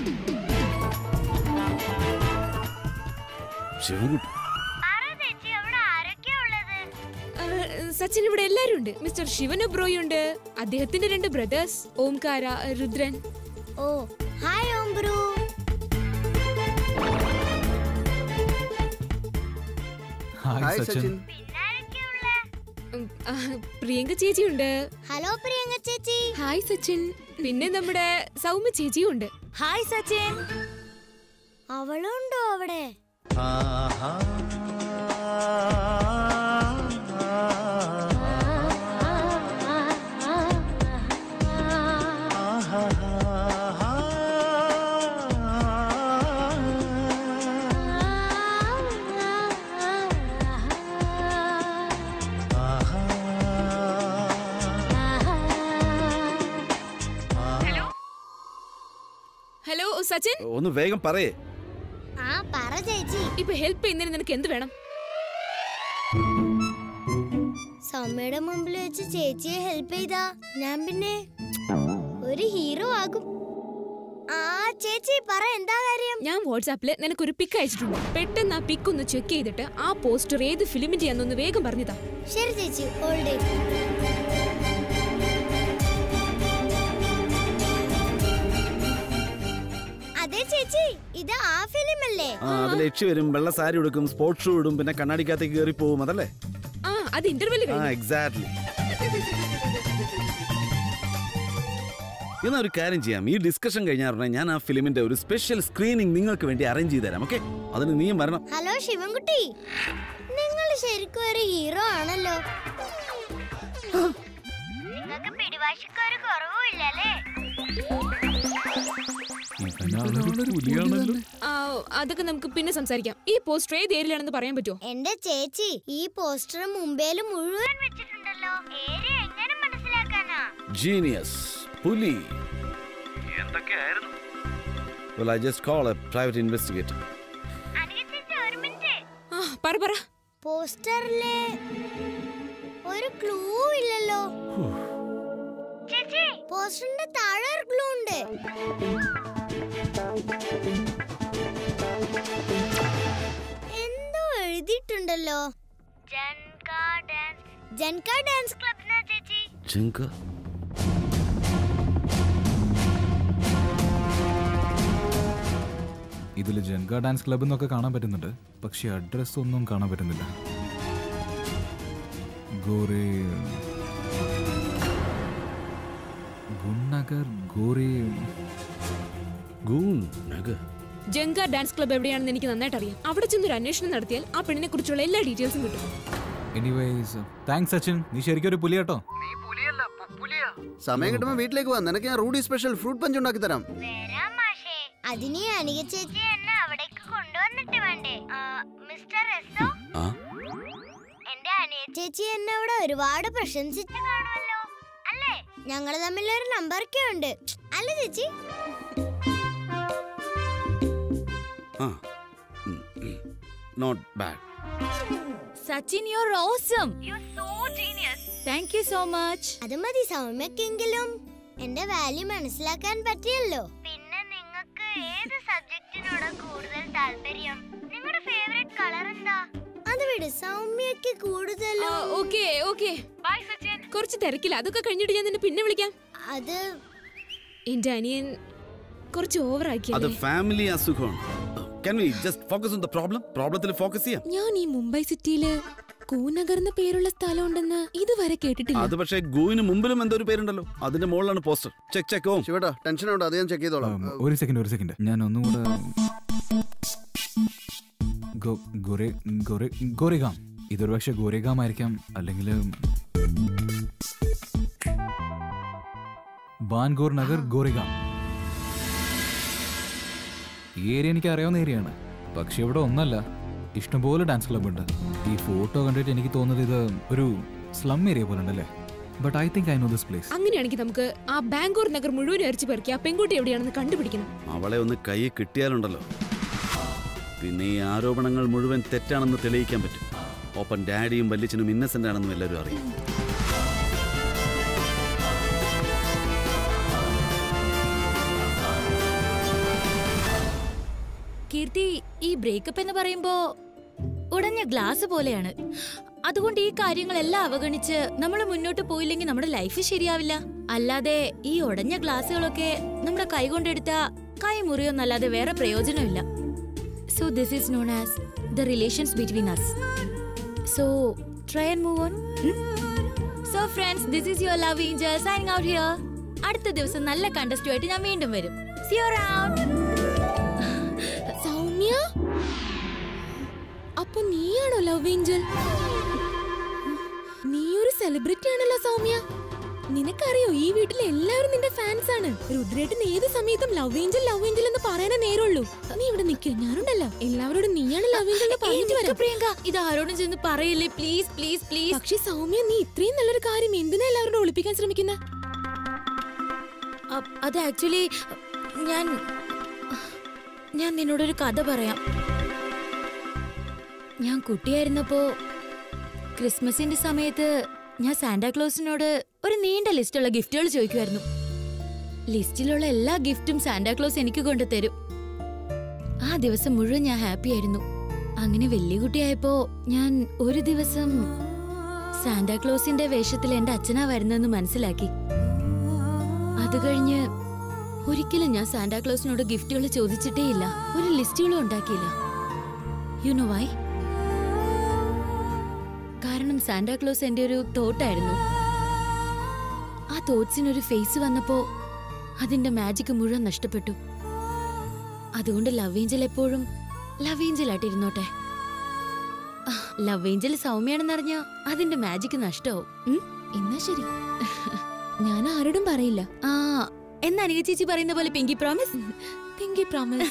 ശിവൻകുട്ടി പറ ചേച്ചി അവിടെ ആരൊക്കെയാ ഉള്ളത് ആ, സച്ചിൻ ഇവിടെ എല്ലാരും ഉണ്ട് മിസ്റ്റർ ശിവൻ ഒബ്രോയ് ഉണ്ട് അദ്ദേഹത്തിന്റെ രണ്ട് brothers Omkara Rudran oh hi Om bro hi hi Sachin Sachin ഉം, ആ, പ്രിയങ്ക ചേച്ചി ഉണ്ട് ഹലോ പ്രിയങ്ക ചേച്ചി ഹായ് സച്ചിൻ പിന്നെ നമ്മുടെ സൗമ്യ ചേച്ചിയും ഉണ്ട് ഹായ് സച്ചിൻ അവളുണ്ടോ അവിടെ സച്ചിൻ ഒന്ന് വേഗം പറയേ ആ പറ ചേച്ചി ഇപ്പൊ ഹെൽപ്പ് ചെയ്യുന്നതിന് നിനക്ക് എന്ത് വേണം സൗമ്യയുടെ മുമ്പിൽ വെച്ച് ചേച്ചിയെ ഹെൽപ്പ് ചെയ്താ ഞാൻ പിന്നെ ഒരു ഹീറോ ആകും ആ ചേച്ചി പറ എന്താ കാര്യം ഞാൻ വാട്സാപ്പിൽ നിനക്കൊരു പിക്ക് അയച്ചിട്ടുണ്ട് പെട്ടെന്ന് ആ പിക്ക് ഒന്ന് ചെക്ക് ചെയ്തിട്ട് ആ പോസ്റ്റർ ഏത് ഫിലിമിന്റെ ആണെന്നൊന്ന് വേഗം പറഞ്ഞതാ ശരി ചേച്ചി ഹോൾഡ് അതെ ചേച്ചി ഇത് ആ ഫിലിം അല്ലേ ആ അതിൽ യക്ഷി വരും വെള്ള സാരി ഉടുക്കും സ്പോർട്സ് ഷൂ ഇടും പിന്നെ കണ്ണാടിക്കകത്തേക്ക് കയറി പോകും അതല്ലേ ആ അത് ഇന്റർവെല് ആ എക്സാക്ട്ലി എന്നാ ഒരു കാര്യം ചെയ്യാം ഈ ഡിസ്കഷൻ കഴിഞ്ഞാൽ ഉടനെ ഞാൻ ആ ഫിലിമിന്റെ ഒരു സ്പെഷ്യൽ സ്ക്രീനിങ് നിങ്ങൾക്ക് വേണ്ടി അറേഞ്ച് ചെയ്ത് തരാം ഓക്കെ അതിന് നീയും വരണം ഹലോ ശിവൻകുട്ടി നിങ്ങൾ ശരിക്കും ഒരു ഹീറോ ആണല്ലോ നിങ്ങൾക്ക് പിടിവാശിക്കൊരു കുറവുമില്ലല്ലേ ആ, അതൊക്കെ നമുക്ക് പിന്നെ സംസാരിക്കാം ഈ പോസ്റ്റർ ഏത് ഏരിയയിലാണെന്ന് പറയാൻ പറ്റുമോ എന്റെ ചേച്ചി ഈ പോസ്റ്റർ മുംബൈയിൽ മുഴുവൻ വെച്ചിട്ടുണ്ടല്ലോ ഏരിയ എങ്ങനെ മനസ്സിലാക്കാനാ ജീനിയസ് പുലി Well, I just call a private investigator. ഒരു മിനിറ്റ് ആ പറ പറ പോസ്റ്ററിലെ ഒരു ക്ലൂ ഇല്ലല്ലോ ചേച്ചി പോസ്റ്ററിന്റെ താഴെ ഒരു ക്ലൂ ഉണ്ട് എന്തോ എഴുതിയിട്ടുണ്ടല്ലോ ജൻക ഡാൻസ് ജൻക ഡാൻസ് ക്ലബ് ചേച്ചി Chinka? ഇതിൽ ജൻക ഡാൻസ് ക്ലബ് എന്നൊക്കെ കാണാൻ പറ്റുന്നുണ്ട് പക്ഷെ അഡ്രസ് ഒന്നും കാണാൻ പറ്റുന്നില്ല ഗോറി ഗുണ്ണഗർ ഗോറി ഗൂൺ നഗർ ജങ്ക ഡാൻസ് ക്ലബ് എവിടെയാണെന്ന് എനിക്ക് നന്നായിട്ട് അറിയാം അവിടെ ചെന്നൊരു അന്വേഷണം നടത്തിയാൽ ആ പെണ്ണിനെ കുറിച്ചുള്ള എല്ലാ ഡീറ്റെയിൽസും കിട്ടും എനിവേസ് താങ്ക്സ് സച്ചിൻ നീ ശരിക്കും ഒരു പുലി കേട്ടോ സമയം കിട്ടുമ്പോ വീട്ടിലേക്ക് വാ നിനക്ക് ഞാൻ റൂഡി സ്പെഷ്യൽ ഫ്രൂട്ട് പഞ്ച് ഉണ്ടാക്കി തരാം വരാം മാഷേ അതിന് അനിക ചേച്ചി എന്നെ അവിടേക്ക് കൊണ്ടുവന്നിട്ട് വേണ്ടേ ആ, മിസ്റ്റർ എസ്ഒ ആ എന്റെ അനിയ ചേച്ചി എന്നെ അവിടെ ഒരുപാട് പ്രശംസിച്ചു കാണുമല്ലോ അല്ലേ ഞങ്ങൾ തമ്മിൽ ഒരു നമ്പറൊക്കെ ഉണ്ട് അല്ലേ ചേച്ചി ആ not bad Sachin you are awesome thank you so much അത് മതി സൗമ്യക്കെങ്കിലും എന്റെ വാല്യൂ മനസ്സിലാക്കാൻ പറ്റിയല്ലോ പിന്നെ നിങ്ങൾക്ക് ഏത് സബ്ജക്റ്റിനോടാ കൂടുതൽ താല്പര്യം നിങ്ങളുടെ ഫേവറേറ്റ് കളർ എന്താ അത് വിട് സൗമ്യക്ക് കൂടുതലും ഓക്കെ ഓക്കെ ബൈ സച്ചിൻ കുറച്ച് തിരക്കില്ല അതൊക്കെ കഴിഞ്ഞിട്ട് ഞാൻ നിന്നെ പിന്നെ വിളിക്കാം അത് എന്റെ അനിയൻ കുറച്ച് ഓവർ അത് ആക്കിയല്ലേ ഫാമിലി അസുഖമാണ് Can we just focus on the problem? പ്രോബ്ലത്തിൽ ഫോക്കസ് ചെയ്യാം ഞാൻ ഈ മുംബൈ സിറ്റിയില് കൂനഗർ എന്ന പേരുള്ള സ്ഥലം ഉണ്ടെന്ന് ഇതുവരെ കേട്ടിട്ടില്ല അത് പക്ഷേ ഗോയിന് മുമ്പിലും എന്തോ ഒരു പേരുണ്ടല്ലോ അതിന്റെ മുകളിലാണ് പോസ്റ്റർ ചെക്ക് ചെക്ക് ഓം ശിവട്ടാ ടെൻഷൻ ഉണ്ട് അത് ഞാൻ ചെക്ക് ചെയ്തോളാം ഒരു സെക്കൻഡ് ഒരു സെക്കൻഡ് ഞാൻ ഒന്നുകൂടെ ഗോ- ഗോറെ ഗോറെ ഗോറിഗാം ഇതൊരു പക്ഷെ ഗോറിഗാം ആയിരിക്കാം അല്ലെങ്കിൽ ബാൻഗോർ നഗർ ഗോറിഗാം ഈ ഏരിയ എനിക്ക് അറിയാവുന്ന ഏരിയയാണ് പക്ഷെ ഇവിടെ ഒന്നല്ല ഇഷ്ടംപോലെ ഡാൻസ് ക്ലബ് ഉണ്ട് ഈ ഫോട്ടോ കണ്ടിട്ട് എനിക്ക് തോന്നുന്നത് ഇത് ഒരു സ്ലം ഏരിയ പോലെ ഉണ്ടല്ലേ but I think I know this place അങ്ങനെയാണെങ്കിൽ നമുക്ക് ആ ബാംഗ്ലൂർ നഗർ മുഴുവൻ അരിച്ചു പെറുക്കി ആ പെൺകുട്ടി എവിടെയാണെന്ന് കണ്ടുപിടിക്കണം അവളെ ഒന്ന് കൈ കിട്ടിയാലുണ്ടല്ലോ പിന്നെ ഈ ആരോപണങ്ങൾ മുഴുവൻ തെറ്റാണെന്ന് തെളിയിക്കാൻ പറ്റും ഒപ്പം ഡാഡിയും വല്യച്ഛനും ഇന്നസെന്റ് ആണെന്നും എല്ലാവരും അറിയും കീർത്തി ഈ ബ്രേക്കപ്പ് എന്ന് പറയുമ്പോ ഉടഞ്ഞ ഗ്ലാസ് പോലെയാണ് അതുകൊണ്ട് ഈ കാര്യങ്ങളെല്ലാം അവഗണിച്ച് നമ്മൾ മുന്നോട്ട് പോയില്ലെങ്കിൽ നമ്മുടെ ലൈഫ് ശരിയാവില്ല അല്ലാതെ ഈ ഉടഞ്ഞ ഗ്ലാസ്സുകളൊക്കെ നമ്മുടെ കൈ കൊണ്ടെടുത്ത കൈ മുറിയൊന്നല്ലാതെ വേറെ പ്രയോജനമില്ല so this is known as the relations between us so try and move on so friends this is your love angel signing out here അടുത്ത ദിവസം നല്ല കണ്ടസ്റ്റുമായിട്ട് ഞാൻ വീണ്ടും വരും സി യു അറൗണ്ട് സൗമ്യ അപ്പൊ നീയാണോ ലവ് ഏഞ്ചൽ നീ ഒരു സെലിബ്രിറ്റി ആണല്ലോ സൗമ്യ നിനക്കറിയോ ഈ വീട്ടിലെ എല്ലാവരും നിന്റെ ഫാൻസ് ആണ് രുദ്രേട്ടൻ ഏത് സമയത്തും ലവ് ഏഞ്ചൽ ലവ് ഏഞ്ചൽ എന്ന് പറയാനേ നേരുള്ളൂ നീ ഇവിടെ നിൽക്കുക ഞാനുണ്ടല്ലോ എല്ലാവരോടും നീയാണ് ലവ് ഏഞ്ചൽ എന്ന് പറഞ്ഞിട്ട് വരാം പ്രിയങ്ക ഇത് ആരോടും ചെന്ന് പറയില്ലേ പ്ലീസ് പ്ലീസ് പ്ലീസ് പക്ഷെ സൗമ്യ നീ ഇത്രയും നല്ലൊരു കാര്യം എന്തിനാ എല്ലാവരോടും ഒളിപ്പിക്കാൻ ശ്രമിക്കുന്നത് അത് ആക്ച്വലി ഞാൻ ഞാൻ നിന്നോടൊരു കഥ പറയാം ഞാൻ കുട്ടിയായിരുന്നപ്പോ ക്രിസ്മസിന്റെ സമയത്ത് ഞാൻ സാന്റാക്ലോസിനോട് ഒരു നീണ്ട ലിസ്റ്റുള്ള ഗിഫ്റ്റുകൾ ചോദിക്കുമായിരുന്നു ലിസ്റ്റിലുള്ള എല്ലാ ഗിഫ്റ്റും സാന്റാക്ലോസ് എനിക്ക് കൊണ്ടു തരും ആ ദിവസം മുഴുവൻ ഞാൻ ഹാപ്പി ആയിരുന്നു അങ്ങനെ വലിയ കുട്ടിയായപ്പോ ഞാൻ ഒരു ദിവസം സാന്റാക്ലോസിന്റെ വേഷത്തിൽ എന്റെ അച്ഛനാ വരുന്നതെന്ന് മനസ്സിലാക്കി അത് കഴിഞ്ഞ് ഒരിക്കലും ഞാൻ സാന്റാക്ലോസിനോട് ഗിഫ്റ്റുകൾ ചോദിച്ചിട്ടേയില്ല ഒരു ലിസ്റ്റുകളും ഉണ്ടാക്കിയില്ല യു നോ വൈ കാരണം സാന്റാക്ലോസ് എന്റെ ഒരു തോട്ടായിരുന്നു ആ തോട്ട്സിനൊരു ഫേസ് വന്നപ്പോ അതിന്റെ മാജിക് മുഴുവൻ നഷ്ടപ്പെട്ടു അതുകൊണ്ട് ലവ് ഏഞ്ചൽ എപ്പോഴും ലവ് ഏഞ്ചൽ ആയിട്ടിരുന്നോട്ടെ ലവ് ഏഞ്ചൽ സൗമ്യാണെന്നറിഞ്ഞ അതിന്റെ മാജിക് നഷ്ടമാവും ഉം? എന്നാ ശരി ഞാൻ ആരോടും പറയില്ല ആ എന്നാ അനിക ചേച്ചി പറയുന്ന പോലെ pinky promise pinky promise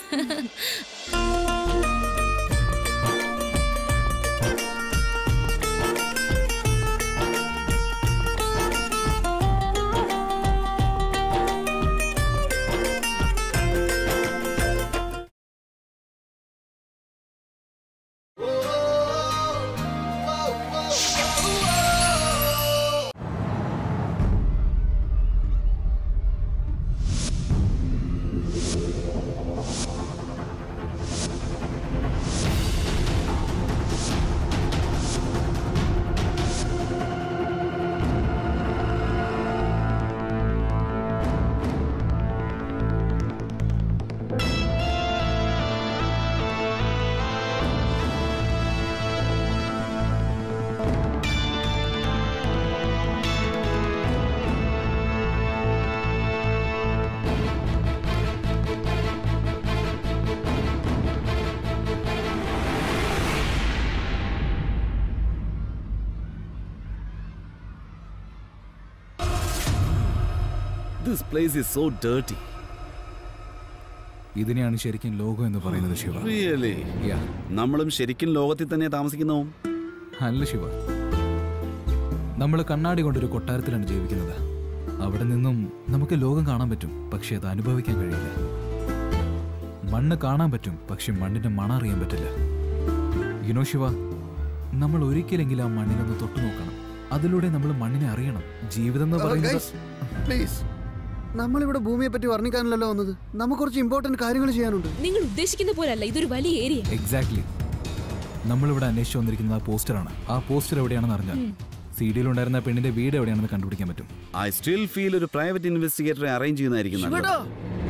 this place is so dirty ഇതിനെയാണ് ശരിക്കും ലോകം എന്ന് പറയുന്നത് ശിവ റിയലി Yeah. നമ്മളും ശരിക്കും ലോകത്തിൽ തന്നെ താമസിക്കുന്നോ അല്ല ശിവ നമ്മൾ കണ്ണാടി കൊണ്ടൊരു കൊട്ടാരത്തിലാണ് ജീവിക്കുന്നത് അവിടെ നിന്നും നമുക്ക് ലോകം കാണാൻ പറ്റും പക്ഷെ അത് അനുഭവിക്കാൻ കഴിയില്ല മണ്ണ് കാണാൻ പറ്റും പക്ഷെ മണ്ണിന്റെ മണം അറിയാൻ പറ്റില്ല യുനോ ശിവ നമ്മൾ ഒരിക്കലെങ്കിലും ആ മണ്ണിനൊന്ന് തൊട്ടു നോക്കണം അതിലൂടെ നമ്മൾ മണ്ണിനെ അറിയണം ജീവിതം എന്ന് പറയുന്നത് പ്ലീസ് നമ്മളിവിടെ ഭൂമിയെ പറ്റി വർണ്ണിക്കാനല്ലോ വന്നത് നമുക്ക് കുറച്ച് ഇമ്പോർട്ടന്റ് കാര്യങ്ങൾ ചെയ്യാനുണ്ട് നിങ്ങൾ ഉദ്ദേശിക്കുന്ന പോലല്ല ഇതൊരു വലിയ ഏരിയ എക്സാക്ട്ലി നമ്മളിവിടെ അന്വേഷിച്ചു വന്നിരിക്കുന്നത് ആ പോസ്റ്ററാണ് ആ പോസ്റ്റർ എവിടെയാണെന്ന് അറിഞ്ഞാൽ സി ഡിയിലുണ്ടായിരുന്ന ആ പെണ്ണിന്റെ വീട് എവിടെയാണെന്ന് കണ്ടുപിടിക്കാൻ പറ്റും ഐ സ്റ്റിൽ ഫീൽ ഒരു പ്രൈവറ്റ് ഇൻവെസ്റ്റിഗേറ്ററെ അറേഞ്ച് ചെയ്യുന്നതായിരിക്കും നല്ലത് ശിവടാ.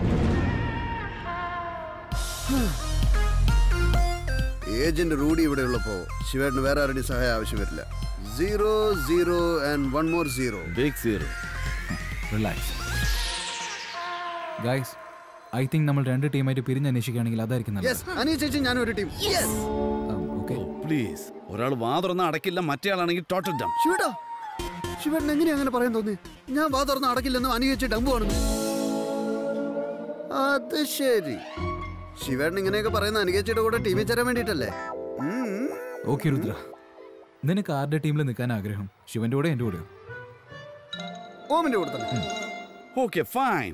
ഏജന്റ് റൂഡി ഇവിടെ ഉള്ളപ്പോ ശിവേട്ടന് വേറെ ആരുടെയും സഹായം ആവശ്യം വരില്ല zero zero and one more zero big zero relax guys I think നമ്മൾ രണ്ട് ടീമായിട്ട് പിരിഞ്ഞ് അന്വേഷിക്കുകയാണെങ്കിൽ അതായിരിക്കും നല്ലത് യെസ് അനിയ ചേച്ചി ഞാനും ഒരു ടീം ഓക്കെ പ്ലീസ് ഒരാൾ വാ തുറന്ന് അടക്കില്ല മറ്റേ ആളാണെങ്കിൽ ടോട്ടൽ ഡം ശിവേട്ടാ ശിവേട്ടൻ എങ്ങനെയാ അങ്ങനെ പറയാൻ തോന്നി ഞാൻ വാ തുറന്ന് അടക്കില്ലെന്നും അനിയ ചേച്ചി ഡമ്പ് ആണെന്ന് അത് ശരി ശിവേട്ടൻ ഇങ്ങനെയൊക്കെ പറയുന്ന അനികേച്ചിയുടെ കൂടെ ടീമിൽ ചേരാൻ വേണ്ടിയിട്ടല്ലേ ഉം. ഓക്കെ രുദ്ര നിനക്ക് ആരുടെ ടീമിൽ നിൽക്കാൻ ആഗ്രഹം ശിവന്റെ കൂടെ എൻ്റെ കൂടെയോ ഓമിന്റെ കൂടെ തന്നെ ഓക്കെ ഫൈൻ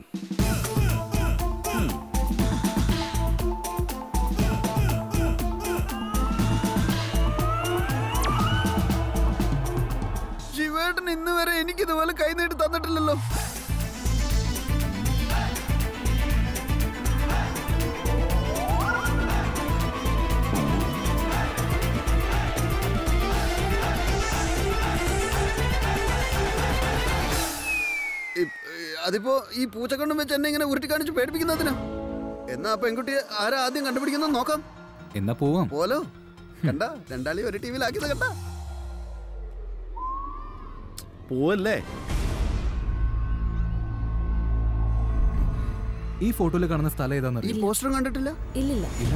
ശിവേട്ടൻ ഇന്ന് വരെ എനിക്ക് ഇതുപോലെ കൈ നീട്ടി തന്നിട്ടില്ലല്ലോ ഇപ്- അതിപ്പോ ഈ പൂച്ചക്കൊണ്ടും വെച്ച് എന്നെ ഇങ്ങനെ ഉരുട്ടി കാണിച്ച് പേടിപ്പിക്കുന്നതിനാ എന്നാ ആ പെൺകുട്ടിയെ ആരാ ആദ്യം കണ്ടുപിടിക്കുന്നത് നോക്കാം എന്നാ പോവാം പോലോ കണ്ട രണ്ടാളി ഒരു ടീമിലാക്കിയത് കണ്ട പോവല്ലേ ഈ ഫോട്ടോയിൽ കാണുന്ന സ്ഥലം ഏതാണെന്ന് ഈ അറിയോ പോസ്റ്ററും കണ്ടിട്ടില്ല ഇല്ലില്ല ഇല്ല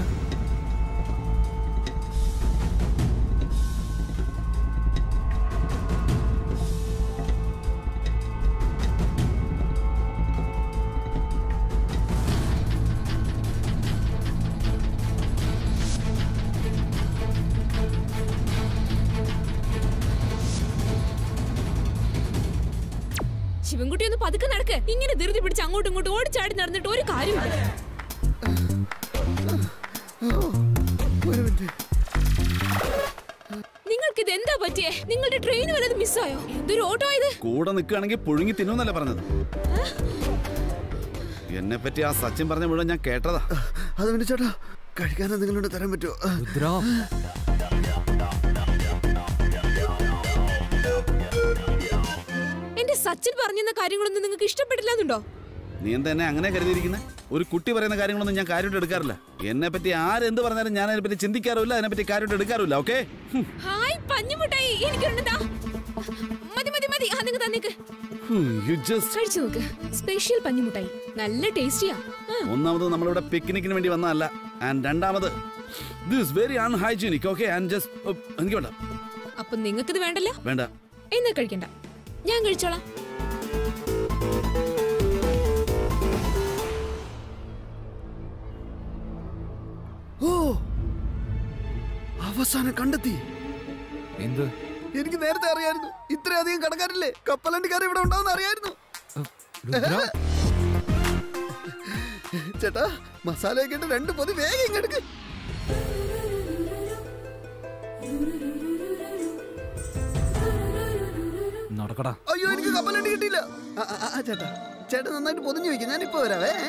ശിവൻകുട്ടി ഒന്ന് പതുക്കെ നടക്ക് ഇങ്ങനെ ധൃതി പിടിച്ച് അങ്ങോട്ടും ഇങ്ങോട്ടും ഓടിച്ചാടി നടന്നിട്ട് ഒരു കാര്യമില്ല നിങ്ങൾക്ക് ഇത് എന്താ പറ്റിയേ നിങ്ങളുടെ ട്രെയിൻ വല്ലതും മിസ്സായോ എന്തൊരു ഓട്ടോ ഇത് കൂടെ നിൽക്കുകയാണെങ്കിൽ പുഴുങ്ങി തിന്നുന്നല്ല പറഞ്ഞത് എന്നെ പറ്റി ആ സച്ചിൻ പറഞ്ഞ മുഴുവൻ ഞാൻ കേട്ടതാ അത് വേണ്ടി ചേട്ടാ കഴിക്കാൻ എന്തെങ്കിലും കൊണ്ട് തരാൻ പറ്റുമോ രുദ്ര എന്റെ സച്ചിൻ പറഞ്ഞെന്ന കാര്യങ്ങളൊന്നും നിങ്ങൾക്ക് ഇഷ്ടപ്പെട്ടില്ലെന്നുണ്ടോ നീ എന്താ എന്നെ അങ്ങനെ കരുതിയിരിക്കുന്നത് ഒരു കുട്ടി പറയുന്ന കാര്യങ്ങളൊന്നും ഞാൻ കാര്യമായിട്ട് എടുക്കാറില്ല എന്നെ പറ്റി ആരെന്ത് പറഞ്ഞാലും ഞാൻ അതിനെപ്പറ്റി ചിന്തിക്കാറില്ല അതിനെപ്പറ്റി കാര്യമായിട്ട് എടുക്കാറില്ല ഓക്കെ ഹായ് പഞ്ഞുമുട്ടായി എനിക്കുണ്ടെന്താ മതി മതി മതി അതങ്ങ് തന്നേക്ക് യു ജസ്റ്റ് കഴിച്ചു നോക്ക് സ്പെഷ്യൽ പഞ്ഞുമുട്ടായി നല്ല ടേസ്റ്റിയാ ആ, ഒന്നാമത് നമ്മളിവിടെ പിക്നിക്കിന് വേണ്ടി വന്നതല്ല ആൻഡ് രണ്ടാമത് this very unhygienic okay and just എനിക്ക് വേണ്ട അപ്പൊ നിങ്ങൾക്കിത് വേണ്ടല്ലോ വേണ്ട എന്നാ കഴിക്കണ്ട ഞാൻ കഴിച്ചോളാം ഓ അവസാനം കണ്ടെത്തി എന്ത് എനിക്ക് നേരത്തെ അറിയായിരുന്നു ഇത്രയധികം കടക്കാരില്ലേ കപ്പലണ്ടിക്കാർ ഇവിടെ ഉണ്ടാവുന്ന അറിയായിരുന്നു രുദ്ര ചേട്ടാ മസാലയൊക്കെ ഇട്ട് രണ്ട് പൊതി വേഗം ഇങ്ങെടുക്ക് നടക്കടാ അയ്യോ എനിക്ക് കപ്പലണ്ടി കിട്ടിയില്ല ആ, ആ, ആ, ചേട്ടാ ചേട്ടാ നന്നായിട്ട് പൊതിഞ്ഞു വെക്കും ഞാൻ ഇപ്പൊ വരാവേ ഏ?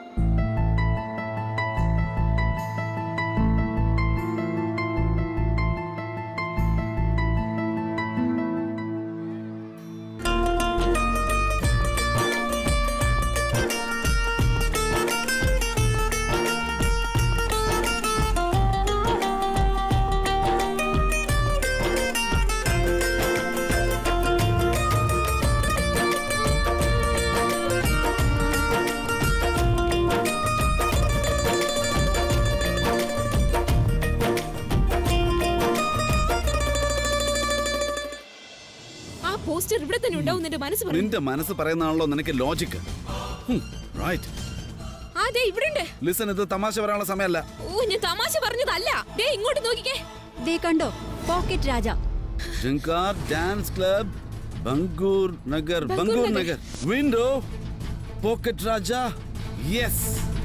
ആ പോസ്റ്റർ ഇവിടെ തന്നെ ഉണ്ടാവും എന്റെ മനസ്സ് പറഞ്ഞു നിന്റെ മനസ്സ് പറയുന്നതാണല്ലോ നിനക്ക് ലോജിക്ക് റൈറ്റ് അതെ ഇവിടെ ഉണ്ട് ലിസൺ ഇത് തമാശ പറയാനുള്ള സമയമല്ല ഓ ഞാൻ തമാശ പറഞ്ഞതല്ല ദേ ഇങ്ങോട്ട് നോക്കിക്കേ ദേ കണ്ടോ pocket Raja Jhankar dance club Bangur Nagar Bangur Bangur Nagar. Nagar window pocket Raja yes